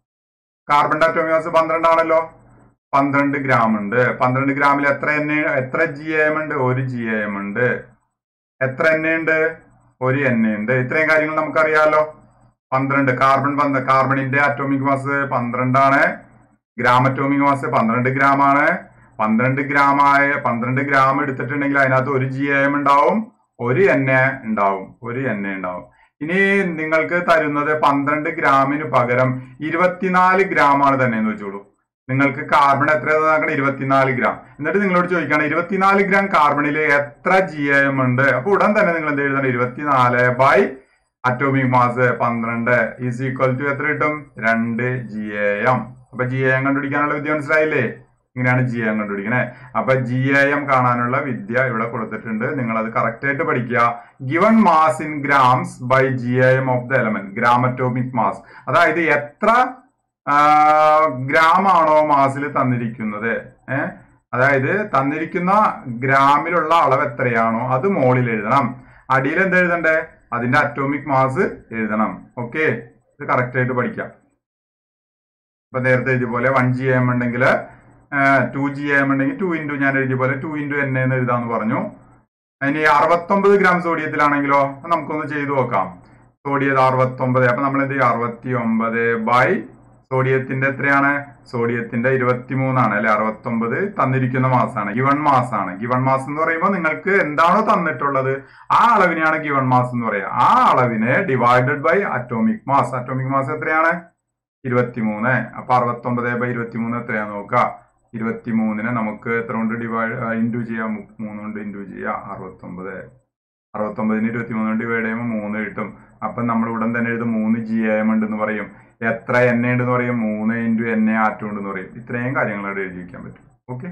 കാർബൺ അറ്റോമിക് മാസ് പന്ത്രണ്ടാണല്ലോ പന്ത്രണ്ട് ഗ്രാം ഉണ്ട് പന്ത്രണ്ട് ഗ്രാമിൽ എത്ര എണ്ണ എത്ര ജി എം ഉണ്ട് ഒരു ജി എം ഉണ്ട് എത്ര എണ്ണയുണ്ട് ഒരു എണ്ണയുണ്ട് ഇത്രയും കാര്യങ്ങൾ നമുക്കറിയാമല്ലോ പന്ത്രണ്ട് കാർബൺ പന്ത് കാർബണിന്റെ അറ്റോമിക് മാസ് പന്ത്രണ്ടാണ് ഗ്രാം അറ്റോമിക് മാസ് പന്ത്രണ്ട് ഗ്രാം ആണ് പന്ത്രണ്ട് ഗ്രാം ആയ പന്ത്രണ്ട് ഗ്രാം എടുത്തിട്ടുണ്ടെങ്കിൽ അതിനകത്ത് ഒരു ജി എം ഉണ്ടാവും ഒരു എണ്ണ ഉണ്ടാവും ഒരു എണ്ണ ഉണ്ടാവും ഇനി നിങ്ങൾക്ക് തരുന്നത് പന്ത്രണ്ട് ഗ്രാമിന് പകരം ഇരുപത്തിനാല് ഗ്രാം ആണ് തന്നെ എന്ന് വെച്ചോളൂ നിങ്ങൾക്ക് കാർബൺ എത്ര നോക്കണം ഇരുപത്തിനാല് ഗ്രാം എന്നിട്ട് നിങ്ങളോട് ചോദിക്കണം ഇരുപത്തിനാല് ഗ്രാം കാർബണിൽ എത്ര ജി എം ഉണ്ട് അപ്പൊ ഉടൻ തന്നെ നിങ്ങൾ എന്ത് എഴുതണം ഇരുപത്തിനാല് ബൈ അറ്റോമിക് മാസ് പന്ത്രണ്ട് ഈസ് ഈക്വൽ ടു എത്ര കിട്ടും രണ്ട് ജി എം അപ്പൊ ജി എം കണ്ടുപിടിക്കാനുള്ള വിദ്യ മനസ്സിലായില്ലേ ഇങ്ങനെയാണ് ജി എം കണ്ടുപിടിക്കണേ അപ്പൊ ജി എം കാണാനുള്ള വിദ്യ ഇവിടെ കൊടുത്തിട്ടുണ്ട് നിങ്ങൾ അത് കറക്റ്റ് ആയിട്ട് പഠിക്കുക given mass in grams by G M of the element gram atomic mass അതായത് എത്ര ഗ്രാം ആണോ മാസിൽ തന്നിരിക്കുന്നത് ഏഹ് അതായത് തന്നിരിക്കുന്ന ഗ്രാമിലുള്ള അളവ് എത്രയാണോ അത് മോളിൽ എഴുതണം അടിയിൽ എന്ത് എഴുതണ്ടേ അതിന്റെ അറ്റോമിക് മാസ് എഴുതണം ഓക്കെ ഇത് കറക്റ്റ് ആയിട്ട് പഠിക്കാം ഇപ്പൊ നേരത്തെ എഴുതിയ പോലെ വൺ ജി എം ഉണ്ടെങ്കിൽ ടു ജി എം ഉണ്ടെങ്കിൽ ടു ഇൻറ്റു ഞാൻ എഴുതിയ പോലെ ടു ഇൻറ്റു എൻ എന്ന് എഴുതാന്ന് പറഞ്ഞു ഇനി അറുപത്തൊമ്പത് ഗ്രാം സോഡിയത്തിലാണെങ്കിലോ അത് നമുക്കൊന്ന് ചെയ്തു നോക്കാം സോഡിയം അറുപത്തൊമ്പത് അപ്പൊ നമ്മൾ എന്ത് ചെയ്യും അറുപത്തി ഒമ്പത് ബൈ സോഡിയത്തിന്റെ എത്രയാണ് സോഡിയത്തിന്റെ ഇരുപത്തി മൂന്നാണ് അല്ലെ അറുപത്തൊമ്പത് തന്നിരിക്കുന്ന മാസമാണ് ഗിവൺ മാസാണ് ഗിവൺ മാസ് എന്ന് പറയുമ്പോൾ നിങ്ങൾക്ക് എന്താണോ തന്നിട്ടുള്ളത് ആ അളവിനെയാണ് ഗിവൺ മാസ് എന്ന് പറയുക ആ അളവിനെ divided by atomic mass atomic mass എത്രയാണ് ഇരുപത്തിമൂന്ന് അപ്പൊ അറുപത്തൊമ്പത് ബൈ ഇരുപത്തിമൂന്ന് എത്രയാന്ന് നോക്കുക ഇരുപത്തിമൂന്നിനെ നമുക്ക് എത്ര കൊണ്ട് ഡിവൈഡ് ഇൻറ്റു ചെയ്യാം മു- മൂന്ന് കൊണ്ട് ഇൻറ്റു ചെയ്യാം അറുപത്തൊമ്പത് അറുപത്തൊമ്പതിന് ഇരുപത്തിമൂന്ന് കൊണ്ട് ഡിവൈഡ് ചെയ്യുമ്പോൾ മൂന്ന് കിട്ടും അപ്പൊ നമ്മൾ ഉടൻ തന്നെ എഴുതും മൂന്ന് ജി എം ഉണ്ടെന്ന് പറയും എത്ര എണ്ണ ഉണ്ടെന്ന് പറയും മൂന്ന് ഇൻറ്റു എണ്ണ ആറ്റം ഉണ്ടെന്ന് പറയും ഇത്രയും കാര്യങ്ങൾ അവിടെ എഴുതി വെക്കാൻ പറ്റും ഓക്കെ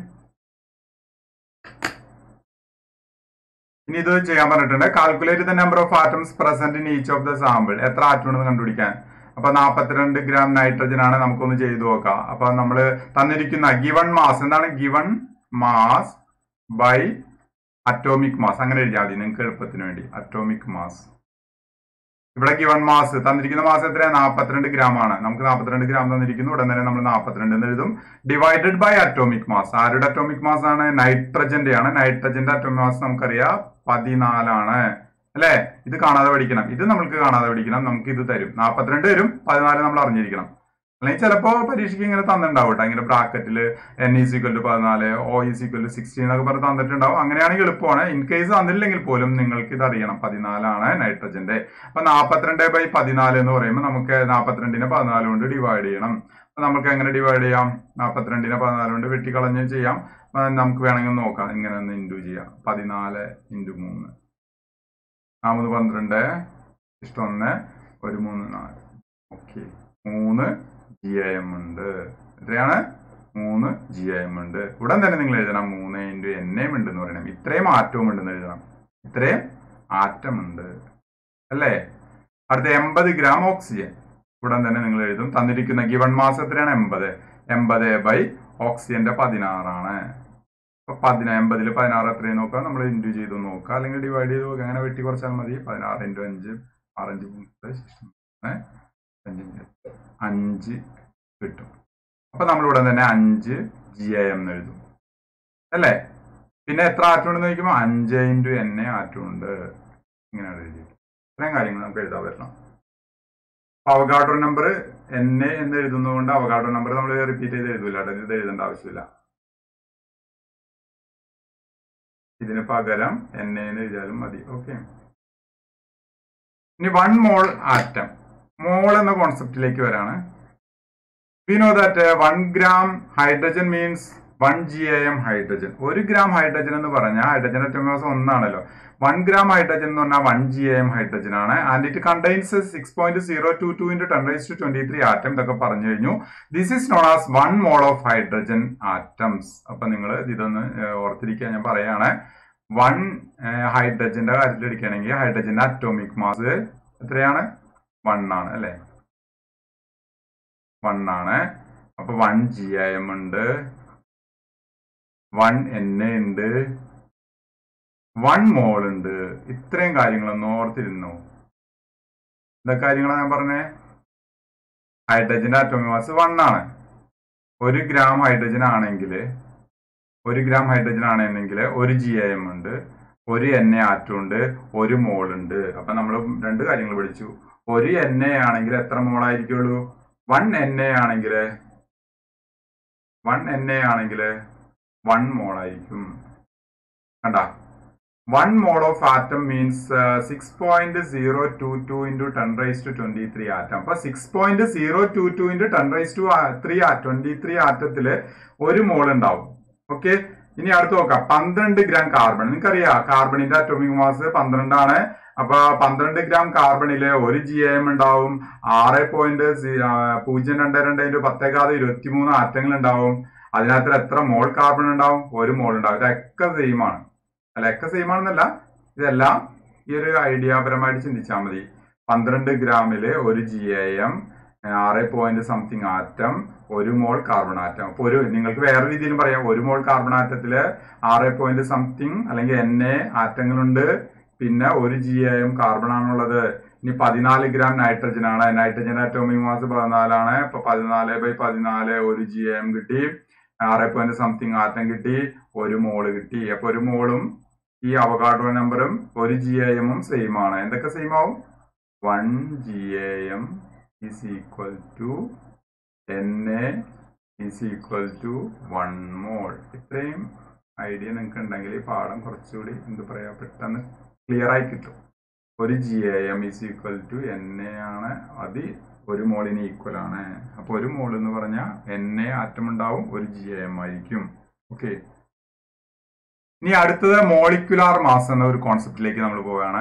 ഇനി ഇത് ചെയ്യാൻ പറഞ്ഞിട്ടുണ്ട് calculate the number of atoms present in each of the sample എത്ര ആറ്റം ഉണ്ടെന്ന് കണ്ടുപിടിക്കാൻ അപ്പൊ നാൽപ്പത്തിരണ്ട് ഗ്രാം നൈട്രജൻ ആണ് നമുക്കൊന്ന് ചെയ്തു നോക്കാം അപ്പൊ നമ്മൾ തന്നിരിക്കുന്ന ഗിവൺ മാസ് എന്താണ് given mass by atomic mass അങ്ങനെ എഴുതിയാൽ മതി നിങ്ങൾക്ക് എളുപ്പത്തിന് വേണ്ടി അറ്റോമിക് മാസ് ഇവിടെ ഗിവൺ മാസ് തന്നിരിക്കുന്ന മാസ് എത്രയാണ് നാൽപ്പത്തിരണ്ട് ഗ്രാം ആണ് നമുക്ക് നാൽപ്പത്തിരണ്ട് ഗ്രാം തന്നിരിക്കുന്നു ഉടൻ തന്നെ നമ്മൾ നാൽപ്പത്തിരണ്ട് എന്ന് എഴുതും ഡിവൈഡഡ് ബൈ അറ്റോമിക് മാസ് ആരുടെ അറ്റോമിക് മാസ് ആണ് നൈട്രജന്റെ ആണ് നൈട്രജന്റെ അറ്റോമിക് മാസ് നമുക്കറിയാം പതിനാലാണ് അല്ലെ ഇത് കാണാതെ പഠിക്കണം ഇത് നമ്മൾക്ക് കാണാതെ പഠിക്കണം നമുക്ക് ഇത് തരും നാൽപ്പത്തിരണ്ട് തരും പതിനാല് നമ്മൾ അറിഞ്ഞിരിക്കണം അല്ലെങ്കിൽ ചിലപ്പോ പരീക്ഷയ്ക്ക് ഇങ്ങനെ തന്നിട്ടുണ്ടാവും കേട്ടോ ഇങ്ങനെ ബ്രാക്കറ്റിൽ എൻ ഇ സിക്വൽ ടു പതിനാല് O is equal to sixteen എന്നൊക്കെ പറഞ്ഞ് തന്നിട്ടുണ്ടാവും അങ്ങനെയാണെങ്കിൽ എളുപ്പമാണ് ഇൻ കേസ് തന്നില്ലെങ്കിൽ പോലും നിങ്ങൾക്ക് ഇത് അറിയണം പതിനാലാണ് നൈട്രജന്റെ അപ്പൊ നാൽപ്പത്തിരണ്ട് ബൈ പതിനാല് എന്ന് പറയുമ്പോൾ നമുക്ക് നാൽപ്പത്തിരണ്ടിനെ പതിനാല് കൊണ്ട് ഡിവൈഡ് ചെയ്യണം അപ്പൊ നമുക്ക് എങ്ങനെ ഡിവൈഡ് ചെയ്യാം നാൽപ്പത്തിരണ്ടിനെ പതിനാല് കൊണ്ട് വെട്ടിക്കളഞ്ഞ് ചെയ്യാം ആ, നമുക്ക് വേണമെങ്കിൽ നോക്കാം ഇങ്ങനെ ഒന്ന് ഇൻറ്റു ചെയ്യാം പതിനാല് ഇൻറ്റു മൂന്ന് നാമത് പന്ത്രണ്ട് ഇഷ്ടം ഒന്ന് ഒരു മൂന്ന് നാല് ഓക്കെ മൂന്ന് ജി ഐ എം ഉണ്ട് എത്രയാണ് മൂന്ന് ജി ഐ എം ഉണ്ട് ഉടൻ തന്നെ നിങ്ങൾ എഴുതണം മൂന്ന് ഇൻറ്റു എൻ എം ഉണ്ട് എന്ന് പറയണം ഇത്രയും ആറ്റവും ഉണ്ടെന്ന് എഴുതണം ഇത്രയും ആറ്റം ഉണ്ട് അല്ലേ അടുത്ത എൺപത് ഗ്രാം ഓക്സിജൻ ഉടൻ തന്നെ നിങ്ങൾ എഴുതും തന്നിരിക്കുന്ന ഗിവൺ മാസ് എത്രയാണ് എൺപത് എൺപത് ബൈ ഓക്സിജന്റെ പതിനാറാണ് അപ്പൊ പതിന എൺപതിൽ പതിനാറ് എത്രയും നോക്കാം നമ്മൾ ഇൻറ്റു ചെയ്ത് നോക്കുക അല്ലെങ്കിൽ ഡിവൈഡ് ചെയ്ത് നോക്കുക അങ്ങനെ വെട്ടി കുറച്ചാൽ മതി പതിനാറ് ഇൻറ്റു അഞ്ച് ആറഞ്ച് മുപ്പത് ശേഷം മൂന്ന്, അഞ്ച് അഞ്ച് അഞ്ച് കിട്ടും അപ്പൊ നമ്മൾ ഉടൻ തന്നെ അഞ്ച് ജി ഐ എം എന്ന് എഴുതും അല്ലേ പിന്നെ എത്ര ആറ്റം ഉണ്ടെന്ന് ചോദിക്കുമ്പോൾ അഞ്ച് ഇൻറ്റു എൻ എ ആറ്റം ഉണ്ട് ഇങ്ങനെയാണ് എഴുതി ഇത്രയും കാര്യങ്ങൾ നമുക്ക് എഴുതാൻ പറ്റണം അവഗാഡോ നമ്പർ എൻ എ എന്ന് എഴുതുന്നതുകൊണ്ട് അവഗാഡോ നമ്പർ നമ്മൾ റിപ്പീറ്റ് ചെയ്ത് എഴുതൂല കേട്ടോ ഇത് എഴുതേണ്ട ആവശ്യമില്ല ഇതിന് പകരം എൻ എ എന്ന് എഴുതിയാലും മതി ഓക്കെ ഇനി വൺ മോൾ ആറ്റം മോൾ എന്ന കോൺസെപ്റ്റിലേക്ക് വരാണ് we know that one gram hydrogen means one G A M hydrogen ഒരു ഗ്രാം ഹൈഡ്രജൻ എന്ന് പറഞ്ഞാൽ ഹൈഡ്രജൻ അറ്റോമിക് ഒന്നാണല്ലോ വൺ ഗ്രാം ഹൈഡ്രജൻ എന്ന് പറഞ്ഞാൽ വൺ ജി എം ഹൈഡ്രജൻ ആണ് and it contains six point zero two two into ten rice to twenty three atom ഇതൊക്കെ പറഞ്ഞു കഴിഞ്ഞു this is known as one mole of hydrogen atoms അപ്പൊ നിങ്ങൾ ഇതൊന്ന് ഏഹ്, ഓർത്തിരിക്കാൻ ഞാൻ പറയാണ് വൺ ഹൈഡ്രജന്റെ കാര്യത്തിൽ എടുക്കുകയാണെങ്കിൽ ഹൈഡ്രജന്റെ അറ്റോമിക് മാസ് എത്രയാണ് വൺ ആണ് അല്ലെ വൺ ആണ് അപ്പൊ വൺ ജി ഐ എം ഉണ്ട് വൺ എൻ എ ഉണ്ട് വൺ മോൾ ഉണ്ട് ഇത്രയും കാര്യങ്ങളൊന്നും ഓർത്തിരുന്നു എന്താ കാര്യങ്ങളാണ് ഞാൻ പറഞ്ഞേ ഹൈഡ്രജന്റെ അറ്റോമിക് മാസ് വൺ ആണ് ഒരു ഗ്രാം ഹൈഡ്രജൻ ആണെങ്കിൽ ഒരു ഗ്രാം ഹൈഡ്രജൻ ആണെന്നെങ്കിൽ ഒരു ജി ഐ എം ഉണ്ട് ഒരു എൻ എ ആറ്റം ഉണ്ട് ഒരു മോൾ ഉണ്ട് അപ്പൊ നമ്മൾ രണ്ട് കാര്യങ്ങൾ പഠിച്ചു ഒരു എൻ എ ആണെങ്കിൽ എത്ര മോൾ ആയിരിക്കുള്ളൂ വൺ എൻ എ ആണെങ്കിൽ വൺ എൻ എ ആണെങ്കിൽ വൺ മോൾ ആയിരിക്കും കണ്ട one mole of atom means six point zero two two into ten rice to twenty three atom അപ്പൊ six point zero two two into ten rice to three twenty three ആറ്റത്തില് ഒരു mole ഉണ്ടാവും okay ഇനി അടുത്ത് നോക്കാം പന്ത്രണ്ട് gram carbon നിങ്ങൾക്കറിയാം കാർബണിന്റെ atomic mass പന്ത്രണ്ടാണ് അപ്പൊ പന്ത്രണ്ട് ഗ്രാം കാർബണില് ഒരു ജി എം ഉണ്ടാവും ആറ് പോയിന്റ് പൂജ്യം രണ്ട് രണ്ട് ഇൻറ്റു പത്തേക്കാതെ ഇരുപത്തി മൂന്ന് ആറ്റങ്ങൾ ഉണ്ടാവും അതിനകത്ത് എത്ര മോൾ കാർബൺ ഉണ്ടാവും ഒരു മോൾ ഉണ്ടാവും ഇതൊക്കെ സെയിം ആണ് അല്ല ഒക്കെ സെയിം ആണെന്നല്ല ഇതെല്ലാം ഈ ഒരു ഐഡിയ പരമായിട്ട് ചിന്തിച്ചാൽ മതി പന്ത്രണ്ട് ഗ്രാമില് ഒരു ജി എ എം ആറ് പോയിന്റ് സംതിങ് ആറ്റം ഒരു മോൾ കാർബൺ ആറ്റം അപ്പൊ ഒരു നിങ്ങൾക്ക് വേറെ രീതിയിലും പറയാം ഒരു മോൾ കാർബൺ ആറ്റത്തില് ആറ് പോയിന്റ് സംതിങ് അല്ലെങ്കിൽ എൻ എ ആറ്റങ്ങളുണ്ട് പിന്നെ ഒരു ജി എ എം കാർബൺ ആണുള്ളത് ഇനി പതിനാല് ഗ്രാം നൈട്രജൻ ആണ് നൈട്രജൻ അറ്റോമിക് മാസ് പതിനാലാണ് ഇപ്പൊ പതിനാല് ബൈ പതിനാല് ഒരു ജി എം കിട്ടി ആറ് പോയിന്റ് സംതിങ് ആറ്റം കിട്ടി ഒരു മോള് കിട്ടി അപ്പൊ ഒരു മോളും ഈ അവഗാഡ്രോ നമ്പറും ഒരു ജി എ എമ്മും സെയിം ആണ് എന്തൊക്കെ സെയിം ആവും one G A M is equal to N A is equal to one mole ഇത്രയും ഐഡിയ നിങ്ങൾക്ക് ഉണ്ടെങ്കിൽ ഈ പാഠം കുറച്ചുകൂടി എന്ത് പറയാ പെട്ടെന്ന് ക്ലിയർ ആയി കിട്ടും ഒരു G A M is equal to N A ആണ് അത് ഒരു മോളിന് ഈക്വൽ ആണ് അപ്പൊ ഒരു മോൾ എന്ന് പറഞ്ഞാൽ എൻ എ ആറ്റം ഉണ്ടാവും ഒരു ജി എ എം ആയിരിക്കും ഓക്കെ ഇനി അടുത്തത് മോളിക്കുലാർ മാസ് എന്ന ഒരു കോൺസെപ്റ്റിലേക്ക് നമ്മൾ പോവുകയാണ്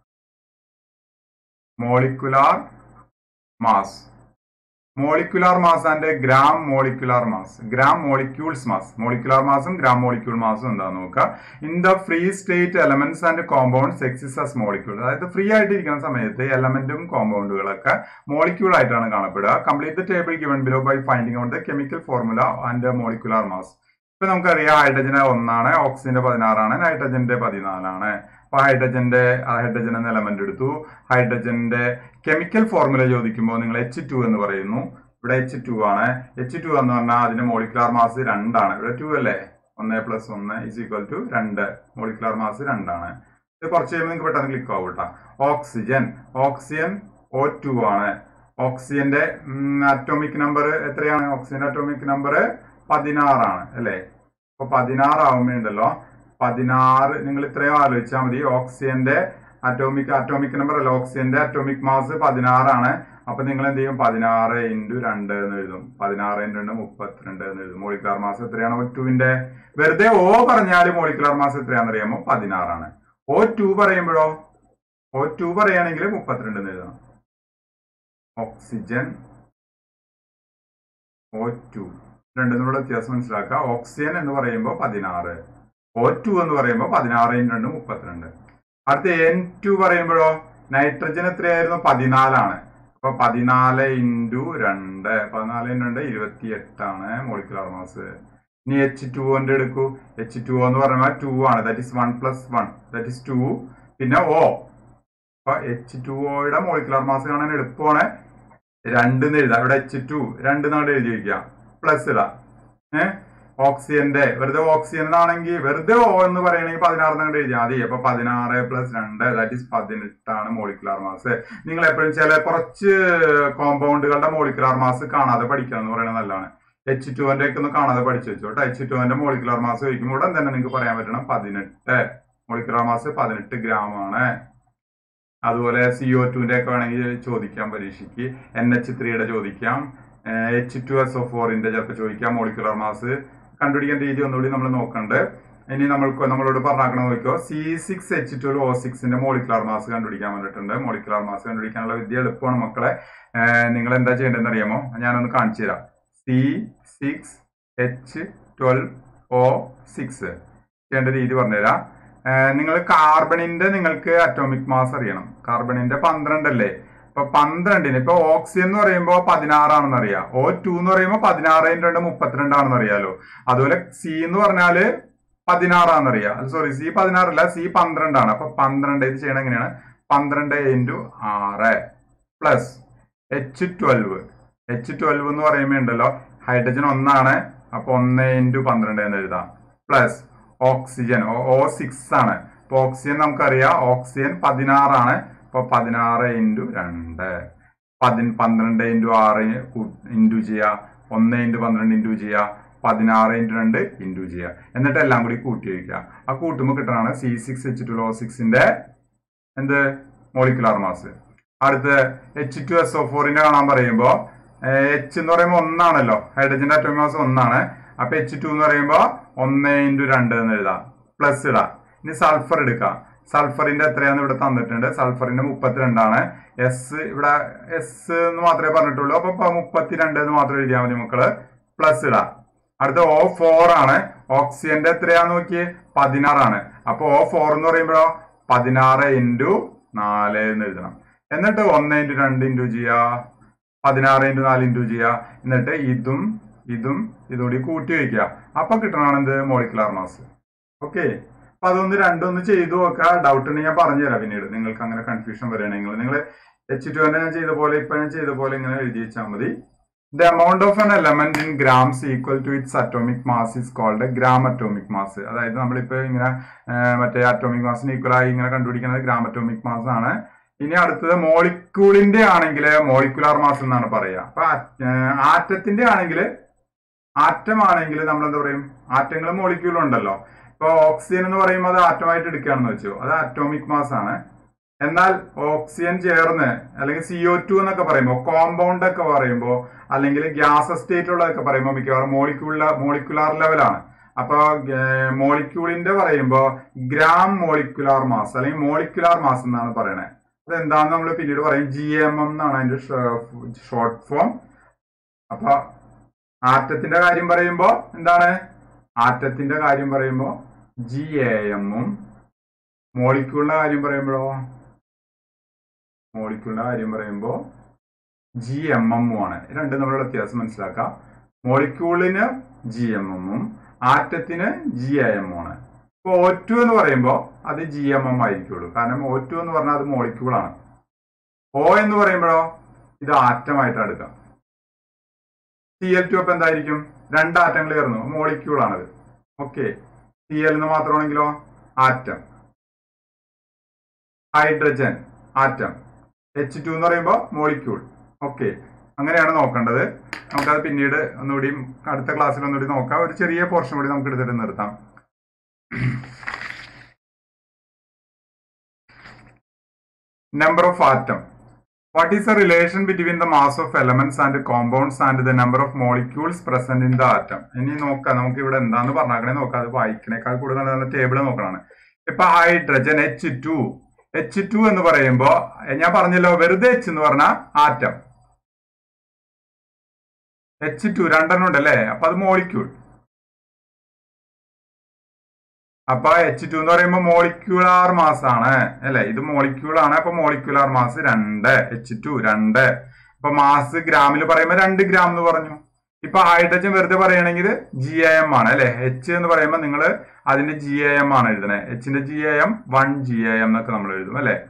molecular mass molecular mass and gram molecular mass gram molecules mass molecular മാസും ഗ്രാം മോളിക്യൂൾ മാസും എന്താന്ന് നോക്കുക in the free state elements and compounds exist as molecule അതായത് ഫ്രീ ആയിട്ട് ഇരിക്കുന്ന സമയത്ത് എലമെന്റും കോമ്പൗണ്ടുകളൊക്കെ മോളിക്യൂൾ ആയിട്ടാണ് കാണപ്പെടുക complete the table given below by finding out the chemical formula and molecular mass ഇപ്പൊ നമുക്കറിയാം ഹൈഡ്രജന് ഒന്നാണ് ഓക്സിജന്റെ പതിനാറാണ് നൈട്രജന്റെ പതിനാലാണ് അപ്പൊ ഹൈഡ്രജന്റെ ഹൈഡ്രജൻ എന്ന എലമെന്റ് എടുത്തു ഹൈഡ്രജന്റെ കെമിക്കൽ ഫോർമുല ചോദിക്കുമ്പോൾ നിങ്ങൾ എച്ച് ടു എന്ന് പറയുന്നു ഇവിടെ എച്ച് ടു ആണ് എച്ച് ടു എന്ന് പറഞ്ഞാൽ അതിന്റെ മോളിക്കുലാർ മാസ് രണ്ടാണ് ഇവിടെ ടു അല്ലേ ഒന്ന് പ്ലസ് ഒന്ന് ഇസ് ഈക്വൽ ടു രണ്ട് മോളിക്കുലാർ മാസ് രണ്ടാണ് ഇത് കുറച്ച് കഴിയുമ്പോൾ നിങ്ങൾക്ക് പെട്ടെന്ന് ക്ലിക്ക് ആവും കേട്ടോ ഓക്സിജൻ ഓക്സിജൻ ഒ ടു ആണ് ഓക്സിജന്റെ അറ്റോമിക് നമ്പർ എത്രയാണ് ഓക്സിജന്റെ അറ്റോമിക് നമ്പർ പതിനാറാണ് അല്ലേ അപ്പൊ പതിനാറാവുമ്പോ ഉണ്ടല്ലോ പതിനാറ് നിങ്ങൾ ഇത്രയും ആലോചിച്ചാൽ മതി ഓക്സിജന്റെ അറ്റോമിക് അറ്റോമിക് നമ്പർ അല്ല ഓക്സിജന്റെ അറ്റോമിക് മാസ് പതിനാറാണ് അപ്പൊ നിങ്ങൾ എന്ത് ചെയ്യും പതിനാറ് ഇൻറ്റു രണ്ട് എന്ന് എഴുതും പതിനാറ് ഇൻറ്റു രണ്ട് മുപ്പത്തിരണ്ട് എന്ന് എഴുതും മോളിക്കുലാർ മാസ് എത്രയാണ് ഒ ടുവിന്റെ വെറുതെ ഓ പറഞ്ഞാൽ മോളിക്കുലാർ മാസ് എത്രയാണെന്ന് അറിയാമോ പതിനാറാണ് ഓ ടു പറയുമ്പോഴോ ഓ ടു പറയുകയാണെങ്കിൽ മുപ്പത്തിരണ്ട് എന്ന് എഴുതണം ഓക്സിജൻ ഒ ടു രണ്ടിനുള്ള വ്യത്യാസം മനസ്സിലാക്കുക ഓക്സിജൻ എന്ന് പറയുമ്പോൾ പതിനാറ് ഒ ടു എന്ന് പറയുമ്പോൾ പതിനാറ് രണ്ട് മുപ്പത്തിരണ്ട് അടുത്ത എൻ ടു പറയുമ്പോഴോ നൈട്രജൻ എത്രയായിരുന്നു പതിനാലാണ് അപ്പൊ പതിനാല് ഇൻറ്റു രണ്ട് പതിനാല് ഇൻറ്റു രണ്ട് ഇരുപത്തി എട്ടാണ് മോളിക്കുലാർ മാസ് ഇനി എച്ച് ടുവിന്റെ എടുക്കൂ എച്ച് ടു എന്ന് പറയുമ്പോൾ ടു ആണ് that is one plus one that is two പിന്നെ ഓ അപ്പൊ എച്ച് ടു ഒയുടെ മോളിക്കുലാർ മാസ് കാണാൻ എളുപ്പമാണ് രണ്ട് എഴുതാം ഇവിടെ എച്ച് ടു രണ്ട് നാട് എഴുതി വയ്ക്കാം പ്ലസ് ഇടാം ഏഹ് ഓക്സിജന്റെ വെറുതെ ഓക്സിജൻ ആണെങ്കിൽ വെറുതെ ഓ എന്ന് പറയണെങ്കിൽ പതിനാറ് നാട് എഴുതിയാൽ മതി അപ്പൊ പതിനാറ് പ്ലസ് രണ്ട് ദാറ്റ് ഇസ് പതിനെട്ടാണ് മോളിക്കുലാർ മാസ് നിങ്ങൾ എപ്പോഴും ചില കുറച്ച് കോമ്പൗണ്ടുകളുടെ മോളിക്കുലാർ മാസ് കാണാതെ പഠിക്കുക എന്ന് പറയുന്നത് നല്ലതാണ് എച്ച് ടുവിന്റെ ഒക്കെ ഒന്ന് കാണാതെ പഠിച്ചു വെച്ചു കേട്ടോ എച്ച് ടുവിന്റെ മോളിക്കുലാർ മാസ് ചോദിക്കുമ്പോൾ ഉടൻ തന്നെ നിങ്ങൾക്ക് പറയാൻ പറ്റണം പതിനെട്ട് മോളിക്കുലാർ മാസ് പതിനെട്ട് ഗ്രാം ആണ് അതുപോലെ സി ഒ ടുവിന്റെ ഒക്കെ വേണമെങ്കിൽ ചോദിക്കാം പരീക്ഷയ്ക്ക് എൻ എച്ച് ത്രീയുടെ ചോദിക്കാം എച്ച് ടു എസ് ഒ ഫോറിന്റെ ചിലപ്പോൾ ചോദിക്കാം മോളിക്കുലർ മാസ് കണ്ടുപിടിക്കാൻ രീതി ഒന്നുകൂടി നമ്മൾ നോക്കണ്ട് ഇനി നമ്മൾക്ക് നമ്മളോട് പറഞ്ഞാക്കണം നോക്കിയോ C six H two O സിക്സിന്റെ മോളിക്കുലർ മാസ് കണ്ടുപിടിക്കാൻ വേണ്ടിയിട്ടുണ്ട് മോളിക്കുലർ മാസ് കണ്ടുപിടിക്കാനുള്ള വിദ്യ എളുപ്പമാണ് മക്കളെ നിങ്ങൾ എന്താ ചെയ്യേണ്ടതെന്ന് അറിയാമോ ഞാനൊന്ന് കാണിച്ചു തരാം C six H twelve O six ചെയ്യേണ്ട രീതി പറഞ്ഞുതരാം നിങ്ങൾ കാർബണിന്റെ നിങ്ങൾക്ക് അറ്റോമിക് മാസ് അറിയണം കാർബണിന്റെ പന്ത്രണ്ട് അല്ലേ ഇപ്പൊ പന്ത്രണ്ടിന് ഇപ്പൊ ഓക്സിജൻ എന്ന് പറയുമ്പോൾ പതിനാറാണെന്ന് അറിയാം ഓ ടു എന്ന് പറയുമ്പോൾ പതിനാറ് രണ്ട് മുപ്പത്തിരണ്ടാണെന്ന് അറിയാലോ അതുപോലെ സി എന്ന് പറഞ്ഞാല് പതിനാറാണെന്ന് അറിയാം സോറി സി പതിനാറല്ല സി പന്ത്രണ്ടാണ് അപ്പൊ പന്ത്രണ്ട് ഇത് ചെയ്യണം എങ്ങനെയാണ് പന്ത്രണ്ട് ഇൻറ്റു ആറ് plus H twelve H twelve എന്ന് പറയുമ്പോൾ ഉണ്ടല്ലോ ഹൈഡ്രജൻ ഒന്നാണ് അപ്പൊ ഒന്ന് ഇൻറ്റു പന്ത്രണ്ട് എന്ന് എഴുതാം പ്ലസ് ഓക്സിജൻ ഓ സിക്സ് ആണ് അപ്പൊ ഓക്സിജൻ നമുക്കറിയാം ഓക്സിജൻ പതിനാറാണ് അപ്പൊ പതിനാറ് ഇൻറ്റു രണ്ട് പതി പന്ത്രണ്ട് ഇൻറ്റു ആറ് ഇൻറ്റു ചെയ്യുക ഒന്ന് ഇൻറ്റു പന്ത്രണ്ട് ഇൻറ്റു ചെയ്യുക പതിനാറ് ഇൻറ്റു രണ്ട് ഇൻറ്റു ചെയ്യുക എന്നിട്ട് എല്ലാം കൂടി കൂട്ടി വയ്ക്കുക ആ കൂട്ടുമ്പോൾ കിട്ടണതാണ് C six H two O സിക്സിന്റെ എന്ത് മോളിക്കുലാർ മാസ് അടുത്ത് എച്ച് ടു എസ് ഒ ഫോറിന്റെ കാണാൻ പറയുമ്പോൾ എച്ച് എന്ന് പറയുമ്പോൾ ഒന്നാണല്ലോ ഹൈഡ്രജന്റെ അറ്റോമിക് മാസ് ഒന്നാണ് അപ്പൊ എച്ച് ടു എന്ന് പറയുമ്പോൾ ഒന്ന് ഇൻറ്റു രണ്ട് എന്ന് എഴുതാം പ്ലസ് ഇടാം ഇനി സൾഫർ എടുക്കാം സൾഫറിന്റെ എത്രയാന്ന് ഇവിടെ തന്നിട്ടുണ്ട് സൾഫറിന്റെ മുപ്പത്തിരണ്ടാണ് എസ് ഇവിടെ എസ് എന്ന് മാത്രമേ പറഞ്ഞിട്ടുള്ളൂ അപ്പൊ മുപ്പത്തിരണ്ട് എന്ന് മാത്രം എഴുതിയാൽ മതി മക്കള് പ്ലസ് ഇടാം അടുത്ത ഓ ഫോർ ആണ് ഓക്സിജന്റെ എത്രയാന്ന് നോക്കിയേ പതിനാറാണ് അപ്പൊ ഓ ഫോർ എന്ന് പറയുമ്പോഴോ പതിനാറ് ഇൻറ്റു നാല് എന്ന് എഴുതണം എന്നിട്ട് ഒന്ന് ഇൻറ്റു രണ്ട് ഇൻറ്റു ചെയ്യാ പതിനാറ് ഇൻറ്റു നാല് ഇൻറ്റു ചെയ്യുക എന്നിട്ട് ഇതും ഇതും ഇതുകൂടി കൂട്ടി വയ്ക്കുക അപ്പൊ കിട്ടണമാണ് എന്ത് മോളിക്കുലാർ മാസ് ഓക്കെ അപ്പൊ അതൊന്ന് രണ്ടൊന്ന് ചെയ്തു നോക്കുക ഡൗട്ട് ഉണ്ടെങ്കിൽ ഞാൻ പറഞ്ഞു തരാം പിന്നീട് നിങ്ങൾക്ക് അങ്ങനെ കൺഫ്യൂഷൻ വരികയാണെങ്കിൽ നിങ്ങൾ എച്ച് ടുവിന്റെ ഞാൻ ചെയ്ത പോലെ ഇപ്പൊ ഞാൻ ചെയ്ത പോലെ ഇങ്ങനെ എഴുതി വെച്ചാൽ മതി the amount of an element in grams equal to its atomic mass is called gram atomic mass അതായത് നമ്മളിപ്പോ ഇങ്ങനെ ആ, മറ്റേ അറ്റോമിക് മാസിന് ഈക്വൽ ആയി ഇങ്ങനെ കണ്ടുപിടിക്കുന്നത് ഗ്രാം അറ്റോമിക് മാസ് ആണ് ഇനി അടുത്തത് മോളിക്യൂളിന്റെ ആണെങ്കിൽ മോളിക്കുലാർ മാസ് എന്നാണ് പറയുക അപ്പൊ ആറ്റത്തിന്റെ ആണെങ്കിൽ ആറ്റം ആണെങ്കിൽ നമ്മൾ എന്താ പറയും ആറ്റങ്ങൾ മോളിക്യൂളും ഉണ്ടല്ലോ ഇപ്പൊ ഓക്സിജൻ എന്ന് പറയുമ്പോൾ അത് ആറ്റമായിട്ട് എടുക്കുകയാണെന്ന് വെച്ചു അത് അറ്റോമിക് മാസ് ആണ് എന്നാൽ ഓക്സിജൻ ചേർന്ന് അല്ലെങ്കിൽ സിഒ ടു എന്നൊക്കെ പറയുമ്പോൾ കോമ്പൗണ്ട് ഒക്കെ പറയുമ്പോൾ അല്ലെങ്കിൽ ഗ്യാസ് സ്റ്റേറ്റിലുള്ളതൊക്കെ പറയുമ്പോൾ മിക്കവാറും മോളിക്യൂള മോളിക്കുലാർ ലെവലാണ് അപ്പൊ മോളിക്യൂളിന്റെ പറയുമ്പോൾ ഗ്രാം മോളിക്കുലാർ മാസ് അല്ലെങ്കിൽ മോളിക്കുലാർ മാസ് എന്നാണ് പറയണത് അത് എന്താണെന്ന് നമ്മൾ പിന്നീട് പറയും ജി എം എം എന്നാണ് അതിന്റെ ഷോർട്ട് ഫോം അപ്പൊ ആറ്റത്തിന്റെ കാര്യം പറയുമ്പോൾ എന്താണ് ആറ്റത്തിന്റെ കാര്യം പറയുമ്പോൾ ജി എ എമ്മും മോളിക്യൂളിന്റെ കാര്യം പറയുമ്പോഴോ മോളിക്യൂളിന്റെ കാര്യം പറയുമ്പോൾ ജി എം എമ്മും ആണ് രണ്ടും തമ്മിലുള്ള വ്യത്യാസം മനസ്സിലാക്കാം മോളിക്യൂളിന് ജി എം എമ്മും ആറ്റത്തിന് ജി എ എമ്മും ആണ് ഇപ്പൊ ഒ ടു എന്ന് പറയുമ്പോൾ അത് ജി എം എം ആയിരിക്കുള്ളൂ കാരണം ഒ ടു എന്ന് പറഞ്ഞാൽ അത് മോളിക്യൂളാണ് ഒ എന്ന് പറയുമ്പോഴോ ഇത് ആറ്റമായിട്ട് എടുക്കാം സി എൽ ടു അപ്പൊ എന്തായിരിക്കും രണ്ട് ആറ്റങ്ങൾ ചേർന്നു മോളിക്യൂൾ ആണത് ഓക്കെ സി എൽ എന്ന് മാത്രമാണെങ്കിലോ atom hydrogen atom H two എന്ന് പറയുമ്പോൾ മോളിക്യൂൾ ഓക്കെ അങ്ങനെയാണ് നോക്കേണ്ടത് നമുക്കത് പിന്നീട് ഒന്നുകൂടി അടുത്ത ക്ലാസ്സിൽ ഒന്നുകൂടി നോക്കാം ഒരു ചെറിയ പോർഷൻ കൂടി നമുക്ക് എടുത്തിട്ട് നിർത്താം number of atom what is the relation between the mass of elements and compounds and the number of molecules present in the atom ഇനി നോക്കാം നമുക്ക് ഇവിടെ എന്താന്ന് പറഞ്ഞാക്കണേ നോക്കാം അത് വായിക്കണേക്കാൾ കൂടുതൽ നല്ല ടേബിൾ നോക്കണാണ് ഇപ്പൊ hydrogen H two H two എന്ന് പറയുമ്പോ ഞാൻ പറഞ്ഞല്ലോ വെറുതെ എച്ച് എന്ന് പറഞ്ഞ ആറ്റം എച്ച് ടു രണ്ടെണ്ണം ഉണ്ടല്ലേ അപ്പൊ അത് മോളിക്യൂൾ അപ്പൊ എച്ച് ടു എന്ന് പറയുമ്പോൾ മോളിക്യൂളാർ മാസ് ആണ് അല്ലെ ഇത് മോളിക്യൂൾ ആണ് അപ്പൊ മോളിക്യൂളാർ മാസ് രണ്ട് എച്ച് ടു രണ്ട് അപ്പൊ മാസ് ഗ്രാമിൽ പറയുമ്പോൾ രണ്ട് ഗ്രാം എന്ന് പറഞ്ഞു ഇപ്പൊ ഹൈഡ്രജൻ വെറുതെ പറയുകയാണെങ്കിൽ ജി എ എം ആണ് അല്ലെ എച്ച് എന്ന് പറയുമ്പോൾ നിങ്ങൾ അതിന്റെ ജി എ എം ആണ് എഴുതുന്നത് എച്ചിന്റെ G A M one G A M എന്നൊക്കെ നമ്മൾ എഴുതും അല്ലെ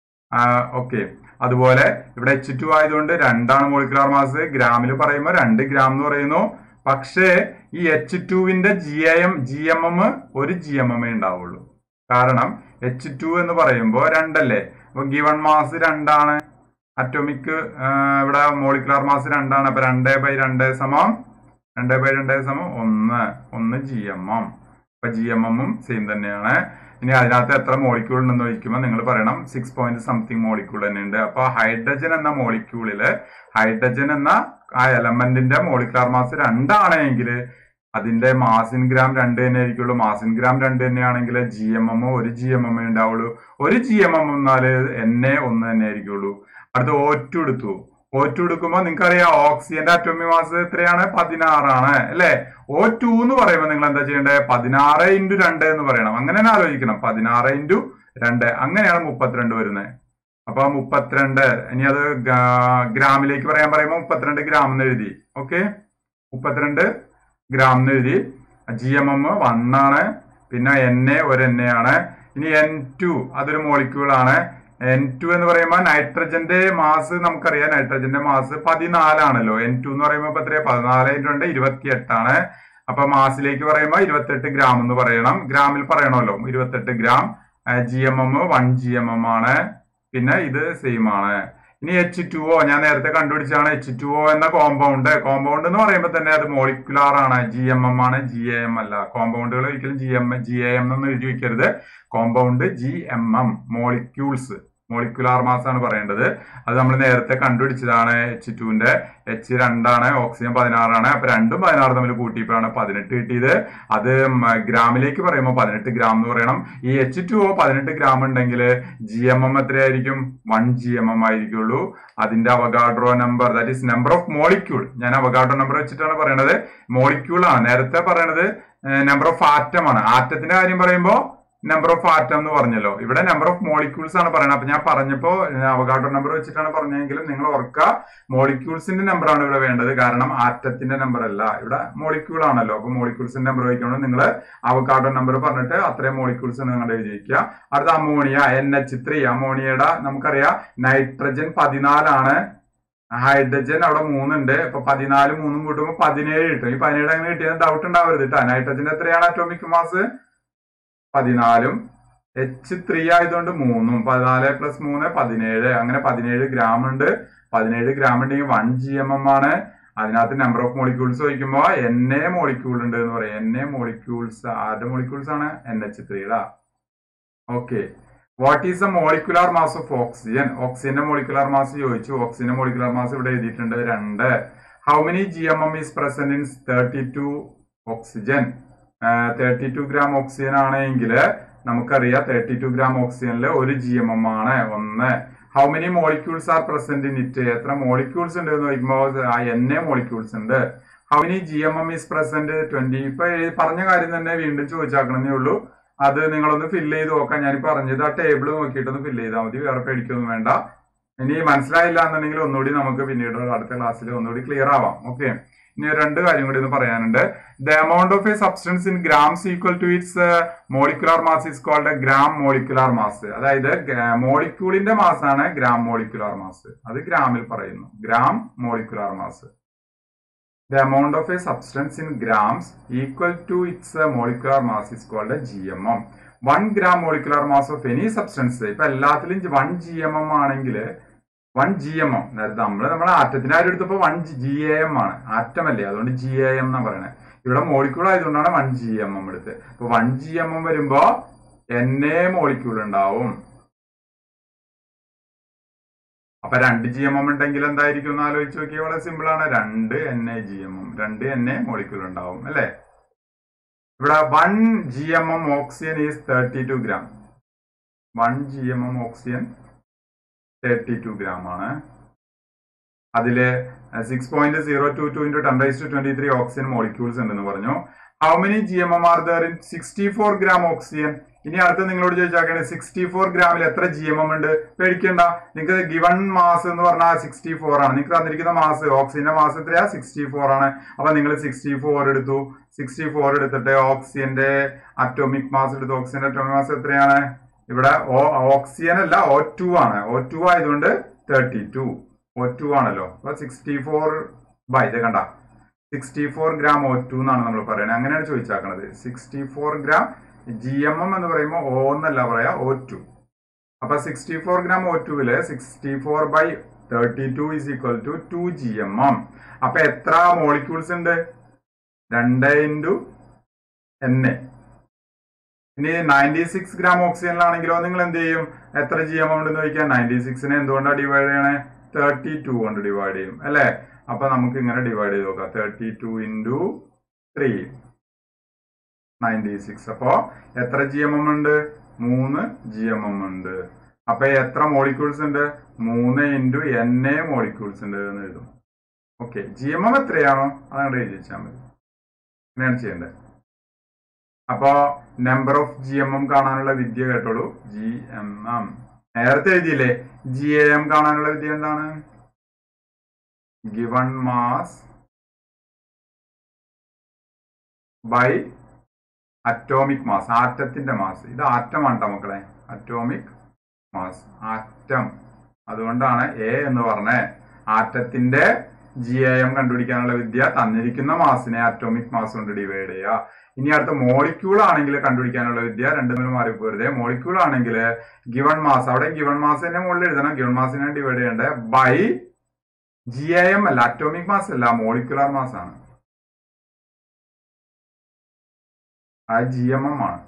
ഓക്കെ അതുപോലെ ഇവിടെ എച്ച് ടു ആയതുകൊണ്ട് രണ്ടാണ് മോളിക്കുലാർ മാസ് ഗ്രാമിൽ പറയുമ്പോൾ രണ്ട് ഗ്രാം എന്ന് പറയുന്നു പക്ഷേ ഈ എച്ച് ടുവിന്റെ G M G M M ഒരു ജി എം എം ഉണ്ടാവുള്ളൂ കാരണം എച്ച് ടു എന്ന് പറയുമ്പോൾ രണ്ടല്ലേ അപ്പൊ ഗിവൺ മാസ് രണ്ടാണ് അറ്റോമിക് ഇവിടെ മോളിക്കുലാർ മാസ് രണ്ടാണ് അപ്പൊ രണ്ട് ബൈ രണ്ട് സമം രണ്ട് ബൈ രണ്ട് സമം ഒന്ന് ഒന്ന് ജി എം എം അപ്പൊ ജി എം എമ്മും സെയിം തന്നെയാണ് ഇനി അതിനകത്ത് എത്ര മോളിക്യൂൾ ഉണ്ടെന്ന് ചോദിക്കുമ്പോൾ നിങ്ങൾ പറയണം സിക്സ് പോയിന്റ് സംതിങ് മോളിക്യൂൾ തന്നെ ഉണ്ട് അപ്പൊ ഹൈഡ്രജൻ എന്ന മോളിക്യൂളില് ഹൈഡ്രജൻ എന്ന ആ എലമെന്റിന്റെ മോളിക്കുലാർ മാസ് രണ്ടാണെങ്കിൽ അതിന്റെ മാസിൻ ഗ്രാം രണ്ട് തന്നെ ആയിരിക്കുള്ളൂ മാസിൻ ഗ്രാം രണ്ട് തന്നെയാണെങ്കിൽ ജി എം എം ഒരു ജി എം എം ഉണ്ടാവുള്ളൂ ഒരു ജി എം എം എന്നാല് എൻ എ ഒന്ന് തന്നെ ആയിരിക്കുള്ളൂ അടുത്ത് ഓ ടു എടുത്തു ഓ ടു എടുക്കുമ്പോൾ നിങ്ങൾക്കറിയാം ഓക്സിജന്റെ അറ്റോമിക് മാസ് എത്രയാണ് പതിനാറാണ് അല്ലെ ഓ ടു എന്ന് പറയുമ്പോൾ നിങ്ങൾ എന്താ ചെയ്യേണ്ടത് പതിനാറ് ഇൻറ്റു രണ്ട് എന്ന് പറയണം അങ്ങനെ തന്നെ ആലോചിക്കണം പതിനാറ് ഇൻറ്റു രണ്ട് അങ്ങനെയാണ് മുപ്പത്തിരണ്ട് വരുന്നത് അപ്പൊ മുപ്പത്തിരണ്ട് ഇനി അത് ഗ്രാമിലേക്ക് പറയാൻ പറയുമ്പോൾ മുപ്പത്തിരണ്ട് ഗ്രാം എന്ന് എഴുതി ഓക്കെ മുപ്പത്തിരണ്ട് ഗ്രാം എന്ന് എഴുതി ജി എം എം വൺ ആണ് പിന്നെ എൻ എ ഒരു എൻ എ ആണ് ഇനി എൻ ടു അതൊരു മോളിക്യൂൾ ആണ് എൻ ടു എന്ന് പറയുമ്പോൾ നൈട്രജന്റെ മാസ് നമുക്കറിയാം നൈട്രജന്റെ മാസ് പതിനാലാണല്ലോ എൻ ടു എന്ന് പറയുമ്പോൾ ഇപ്പൊ എത്രയാ പതിനാല് രണ്ട് ഇരുപത്തി എട്ടാണ് അപ്പൊ മാസിലേക്ക് പറയുമ്പോൾ ഇരുപത്തെട്ട് ഗ്രാം എന്ന് പറയണം ഗ്രാമിൽ പറയണമല്ലോ ഇരുപത്തെട്ട് gram G M M one G M M ആണ് പിന്നെ ഇത് സെയിം ആണ് ഇനി എച്ച് ടു ഒ ഞാൻ നേരത്തെ കണ്ടുപിടിച്ചാണ് എച്ച് ടു ഒ എന്ന കോമ്പൗണ്ട് കോമ്പൗണ്ട് എന്ന് പറയുമ്പോൾ തന്നെ അത് മോളിക്കുലാർ ആണ് ജി എം എം ആണ് ജി എ എം അല്ല കോമ്പൗണ്ടുകൾ ഒരിക്കലും G M G A M എന്നൊന്നും എഴുതി വെക്കരുത് compound G M M molecules molecular mass ആണ് പറയേണ്ടത് അത് നമ്മൾ നേരത്തെ കണ്ടുപിടിച്ചതാണ് എച്ച് ടുവിന്റെ എച്ച് രണ്ടാണ് ഓക്സിജൻ പതിനാറാണ് അപ്പൊ രണ്ടും പതിനാറ് തമ്മിൽ കൂട്ടിയപ്പോഴാണ് പതിനെട്ട് കിട്ടിയത് അത് ഗ്രാമിലേക്ക് പറയുമ്പോൾ പതിനെട്ട് ഗ്രാം എന്ന് പറയണം ഈ എച്ച് ടു ഒ പതിനെട്ട് ഗ്രാം ഉണ്ടെങ്കിൽ ജി എം എം എത്രയായിരിക്കും വൺ ജി എം എം ആയിരിക്കുള്ളൂ അതിന്റെ Avogadro number that is number of molecule ഞാൻ അവഗാഡ്രോ നമ്പർ വെച്ചിട്ടാണ് പറയണത് മോളിക്യൂൾ ആണ് നേരത്തെ പറയണത് നമ്പർ ഓഫ് ആറ്റം ആണ് ആറ്റത്തിന്റെ കാര്യം പറയുമ്പോൾ നമ്പർ ഓഫ് ആറ്റം എന്ന് പറഞ്ഞല്ലോ ഇവിടെ നമ്പർ ഓഫ് മോളിക്യൂൾസ് ആണ് പറയുന്നത് അപ്പൊ ഞാൻ പറഞ്ഞപ്പോ അവഗാഡോ നമ്പർ വെച്ചിട്ടാണ് പറഞ്ഞെങ്കിലും നിങ്ങൾ ഓർക്കുക മോളിക്യൂൾസിന്റെ നമ്പർ ആണ് ഇവിടെ വേണ്ടത് കാരണം ആറ്റത്തിന്റെ നമ്പർ അല്ല ഇവിടെ മോളിക്യൂൾ ആണല്ലോ അപ്പൊ മോളിക്യൂൾസിന്റെ നമ്പർ വയ്ക്കുമ്പോൾ നിങ്ങൾ അവഗാഡോ നമ്പർ പറഞ്ഞിട്ട് അത്രയും മോളിക്യൂൾസ് നിങ്ങൾ എഴുതി വയ്ക്കുക അടുത്ത അമോണിയ എൻ എച്ച് ത്രീ അമോണിയയുടെ നമുക്കറിയാം നൈട്രജൻ പതിനാലാണ് ഹൈഡ്രജൻ അവിടെ മൂന്നുണ്ട് ഇപ്പൊ പതിനാല് മൂന്നും കൂട്ടുമ്പോൾ പതിനേഴ് കിട്ടും ഈ പതിനേഴ് അങ്ങനെ കിട്ടിയാൽ ഡൗട്ട് ഉണ്ടാവരുത് കേട്ടോ നൈട്രജൻ എത്രയാണ് അറ്റോമിക് മാസ് പതിനാലും എച്ച് ത്രീ ആയതുകൊണ്ട് മൂന്നും പതിനാല് പ്ലസ് മൂന്ന് പതിനേഴ് അങ്ങനെ പതിനേഴ് ഗ്രാം ഉണ്ട് പതിനേഴ് ഗ്രാം ഉണ്ടെങ്കിൽ വൺ ജി എം എം ആണ് അതിനകത്ത് നമ്പർ ഓഫ് മോളിക്യൂൾസ് ചോദിക്കുമ്പോൾ എൻ എ മോളിക്യൂൾ ഉണ്ട് എന്ന് പറയും എൻ എ മോളിക്യൂൾസ് ആരുടെ മോളിക്യൂൾസ് ആണ് എൻ എച്ച് ത്രീയുടെ okay what is the molecular mass of oxygen ഓക്സിജന്റെ മോളിക്കുലാർ മാസ് ചോദിച്ചു ഓക്സിജന്റെ മോളിക്കുലാർ മാസ് ഇവിടെ എഴുതിയിട്ടുണ്ട് രണ്ട് how many G M M is present in thirty two oxygen thirty two gram oxygen ആണെങ്കിൽ നമുക്കറിയാം തേർട്ടി ടു ഗ്രാം ഓക്സിജനിൽ ഒരു ജി എം എം ആണ് ഒന്ന് how many molecules are present in it എത്ര മോളിക്യൂൾസ് ഉണ്ട് എന്ന് ചോദിക്കുമ്പോൾ ആ എൻ എ മോളിക്യൂൾസ് ഉണ്ട് how many G M M is present twenty ഇപ്പൊ ഈ പറഞ്ഞ കാര്യം തന്നെ വീണ്ടും ചോദിച്ചാക്കണമെന്നേ ഉള്ളൂ അത് നിങ്ങളൊന്ന് ഫില്ല് ചെയ്ത് നോക്കാം ഞാൻ പറഞ്ഞത് ആ ടേബിൾ നോക്കിയിട്ടൊന്ന് ഫില്ല് ചെയ്താൽ മതി വേറെ പേടിക്കൊന്നും വേണ്ട ഇനി മനസ്സിലായില്ല എന്നുണ്ടെങ്കിൽ ഒന്നുകൂടി നമുക്ക് പിന്നീട് അടുത്ത ക്ലാസ്സിൽ ഒന്നുകൂടി ക്ലിയർ ആവാം ഓക്കെ ഇനി രണ്ട് കാര്യം കൂടി ഒന്ന് പറയാനുണ്ട് the amount of a substance in grams equal to its molecular mass is called gram molecular mass അതായത് മോളിക്യൂളിന്റെ മാസ് ആണ് ഗ്രാം മോളിക്കുലാർ മാസ് അത് ഗ്രാമിൽ പറയുന്നു gram molecular mass the amount of a substance in grams equal to its uh, molecular mass is called a GMM. 1 gram molecular mass of any substance ഇപ്പൊ എല്ലാത്തിലും one G M M ആണെങ്കിൽ one G M M അതായത് നമ്മൾ നമ്മുടെ ആറ്റത്തിന്റെ കാര്യം എടുത്തപ്പോ one G A M ആണ് ആറ്റം അല്ലേ അതുകൊണ്ട് ജി എ എം എന്നാ പറയണത് ഇവിടെ മോളിക്യൂൾ ആയതുകൊണ്ടാണ് വൺ ജി എം എം എടുത്ത് അപ്പൊ വൺ ജി എം എം വരുമ്പോ എൻ എ മോളിക്യൂൾ ഉണ്ടാവും അപ്പൊ രണ്ട് ജി എം എം ഉണ്ടെങ്കിൽ എന്തായിരിക്കും എന്ന് ആലോചിച്ച് നോക്കിയാൽ വളരെ സിമ്പിൾ ആണ് രണ്ട് N A G M M രണ്ട് എൻ എ മോളിക്യൂൾ ഉണ്ടാവും അല്ലെ ഇവിടെ one G M M oxygen is thirty two gram one G M M oxygen thirty two gram ആണ് അതില് six point zero two two into ten rice to twenty three oxygen molecules ഉണ്ടെന്ന് പറഞ്ഞു how many G M M are there in sixty four gram oxygen ഇനി അടുത്ത് നിങ്ങളോട് ചോദിച്ചാൽ sixty four ഗ്രാമിൽ എത്ര G M M ഉണ്ട് പേടിക്കണ്ട നിങ്ങൾക്ക് ഗിവൺ മാസ് എന്ന് പറഞ്ഞാൽ സിക്സ്റ്റി ഫോർ ആണ് നിങ്ങൾക്ക് തന്നിരിക്കുന്ന മാസ് ഓക്സിജന്റെ മാസ് എത്രയാ സിക്സ്റ്റി ഫോർ ആണ് അപ്പൊ നിങ്ങൾ സിക്സ്റ്റി ഫോർ എടുത്തു സിക്സ്റ്റി ഫോർ എടുത്തിട്ട് ഓക്സിജന്റെ അറ്റോമിക് മാസ് എടുത്തു ഓക്സിജന്റെ അറ്റോമിക് മാസ് എത്രയാണ് ഇവിടെ ഓക്സിജൻ അല്ല ഓ ടു ആണ് ഓ ടു ആയതുകൊണ്ട് തേർട്ടി ടു ഓ ടു ആണല്ലോ അപ്പൊ സിക്സ്റ്റി ഫോർ ബൈ ഇത് കണ്ട sixty four gram O two എന്നാണ് നമ്മൾ പറയുന്നത് അങ്ങനെയാണ് ചോദിച്ചാക്കണത് sixty four gram G M M എന്ന് പറയുമ്പോൾ ഓ എന്നല്ല പറയാ ഓ ടു അപ്പൊ സിക്സ്റ്റി ഫോർ ഗ്രാം ഓ ടുവില് sixty four by thirty two is equal to two G M M അപ്പൊ എത്ര മോളിക്യൂൾസ് ഉണ്ട് രണ്ട് ഇൻറ്റു എൻ എ ഇനി നയൻറ്റി സിക്സ് ഗ്രാം ഓക്സിജനിലാണെങ്കിലോ നിങ്ങൾ എന്ത് ചെയ്യും എത്ര ജി എം ഉണ്ടെന്ന് ചോദിക്കാൻ നയൻറ്റി സിക്സിനെ എന്തുകൊണ്ടാണ് ഡിവൈഡ് ചെയ്യണേ തേർട്ടി ടു കൊണ്ട് ഡിവൈഡ് ചെയ്യും അല്ലെ അപ്പൊ നമുക്ക് ഇങ്ങനെ ഡിവൈഡ് ചെയ്ത് നോക്കാം thirty two into three ninety six അപ്പോ എത്ര ജി എം എം ഉണ്ട് മൂന്ന് ജി എം എം ഉണ്ട് അപ്പൊ എത്ര മോളിക്യൂൾസ് ഉണ്ട് മൂന്ന് ഇൻറ്റു എൻ എ മോളിക്യൂൾസ് ഉണ്ട് എന്ന് എഴുതും ഓക്കെ ജി എം എം എത്രയാണോ അതങ്ങോട്ട് എഴുതി വെച്ചാൽ മതി അങ്ങനെയാണ് ചെയ്യേണ്ടത് അപ്പോ number of G M M കാണാനുള്ള വിദ്യ കേട്ടോളൂ ജി എം എം നേരത്തെ എഴുതിയില്ലേ ജി എ എം കാണാനുള്ള വിദ്യ എന്താണ് given mass by atomic mass ആറ്റത്തിന്റെ മാസ് ഇത് ആറ്റമാണ് കേട്ടോ മക്കളെ അറ്റോമിക് മാസ് ആറ്റം അതുകൊണ്ടാണ് എ എന്ന് പറഞ്ഞ ആറ്റത്തിന്റെ ജി എ എം കണ്ടുപിടിക്കാനുള്ള വിദ്യ തന്നിരിക്കുന്ന മാസിനെ അറ്റോമിക് മാസ് കൊണ്ട് ഡിവൈഡ് ചെയ്യുക ഇനി അടുത്ത മോളിക്യൂൾ ആണെങ്കിൽ കണ്ടുപിടിക്കാനുള്ള വിദ്യ രണ്ടു തമ്മിൽ മാറി പോരുത് മോളിക്യൂൾ ആണെങ്കിൽ ഗിവൺ മാസ് അവിടെ ഗിവൺ മാസിന്റെ മുകളിൽ എഴുതണം ഗിവൺ മാസിനെ ഡിവൈഡ് ചെയ്യേണ്ടത് ബൈ ജി എ എം അല്ല അറ്റോമിക് മാസ് അല്ല മോളിക്കുലാർ മാസ് ആണ് ആ ജി എം എം ആണ്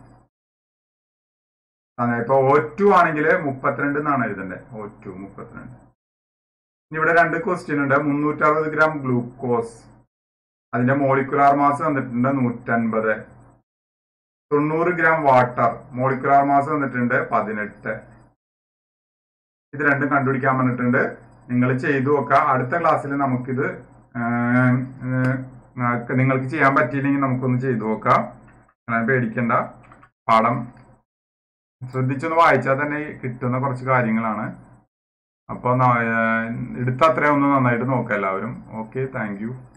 അതെ ഇപ്പൊ ഒ ടു ആണെങ്കിൽ മുപ്പത്തിരണ്ട് എന്നാണ് എഴുതണ്ടത് ഒ ടു മുപ്പത്തിരണ്ട് ഇനി ഇവിടെ രണ്ട് ക്വസ്റ്റ്യൻ ഉണ്ട് മുന്നൂറ്ററുപത് ഗ്രാം ഗ്ലൂക്കോസ് അതിന്റെ മോളിക്കുലാർ മാസ് വന്നിട്ടുണ്ട് നൂറ്റൻപത് തൊണ്ണൂറ് ഗ്രാം വാട്ടർ മോളിക്കുലാർ മാസ് വന്നിട്ടുണ്ട് പതിനെട്ട് ഇത് രണ്ടും കണ്ടുപിടിക്കാൻ പറഞ്ഞിട്ടുണ്ട് നിങ്ങൾ ചെയ്തു നോക്കുക അടുത്ത ക്ലാസ്സിൽ നമുക്കിത് നിങ്ങൾക്ക് ചെയ്യാൻ പറ്റിയില്ലെങ്കിൽ നമുക്കൊന്ന് ചെയ്തു നോക്കാം അങ്ങനെ പേടിക്കണ്ട പാഠം ശ്രദ്ധിച്ചൊന്ന് വായിച്ചാൽ തന്നെ കിട്ടുന്ന കുറച്ച് കാര്യങ്ങളാണ് അപ്പോൾ എടുത്ത അത്രയും ഒന്ന് നന്നായിട്ട് നോക്കാം എല്ലാവരും ഓക്കെ താങ്ക്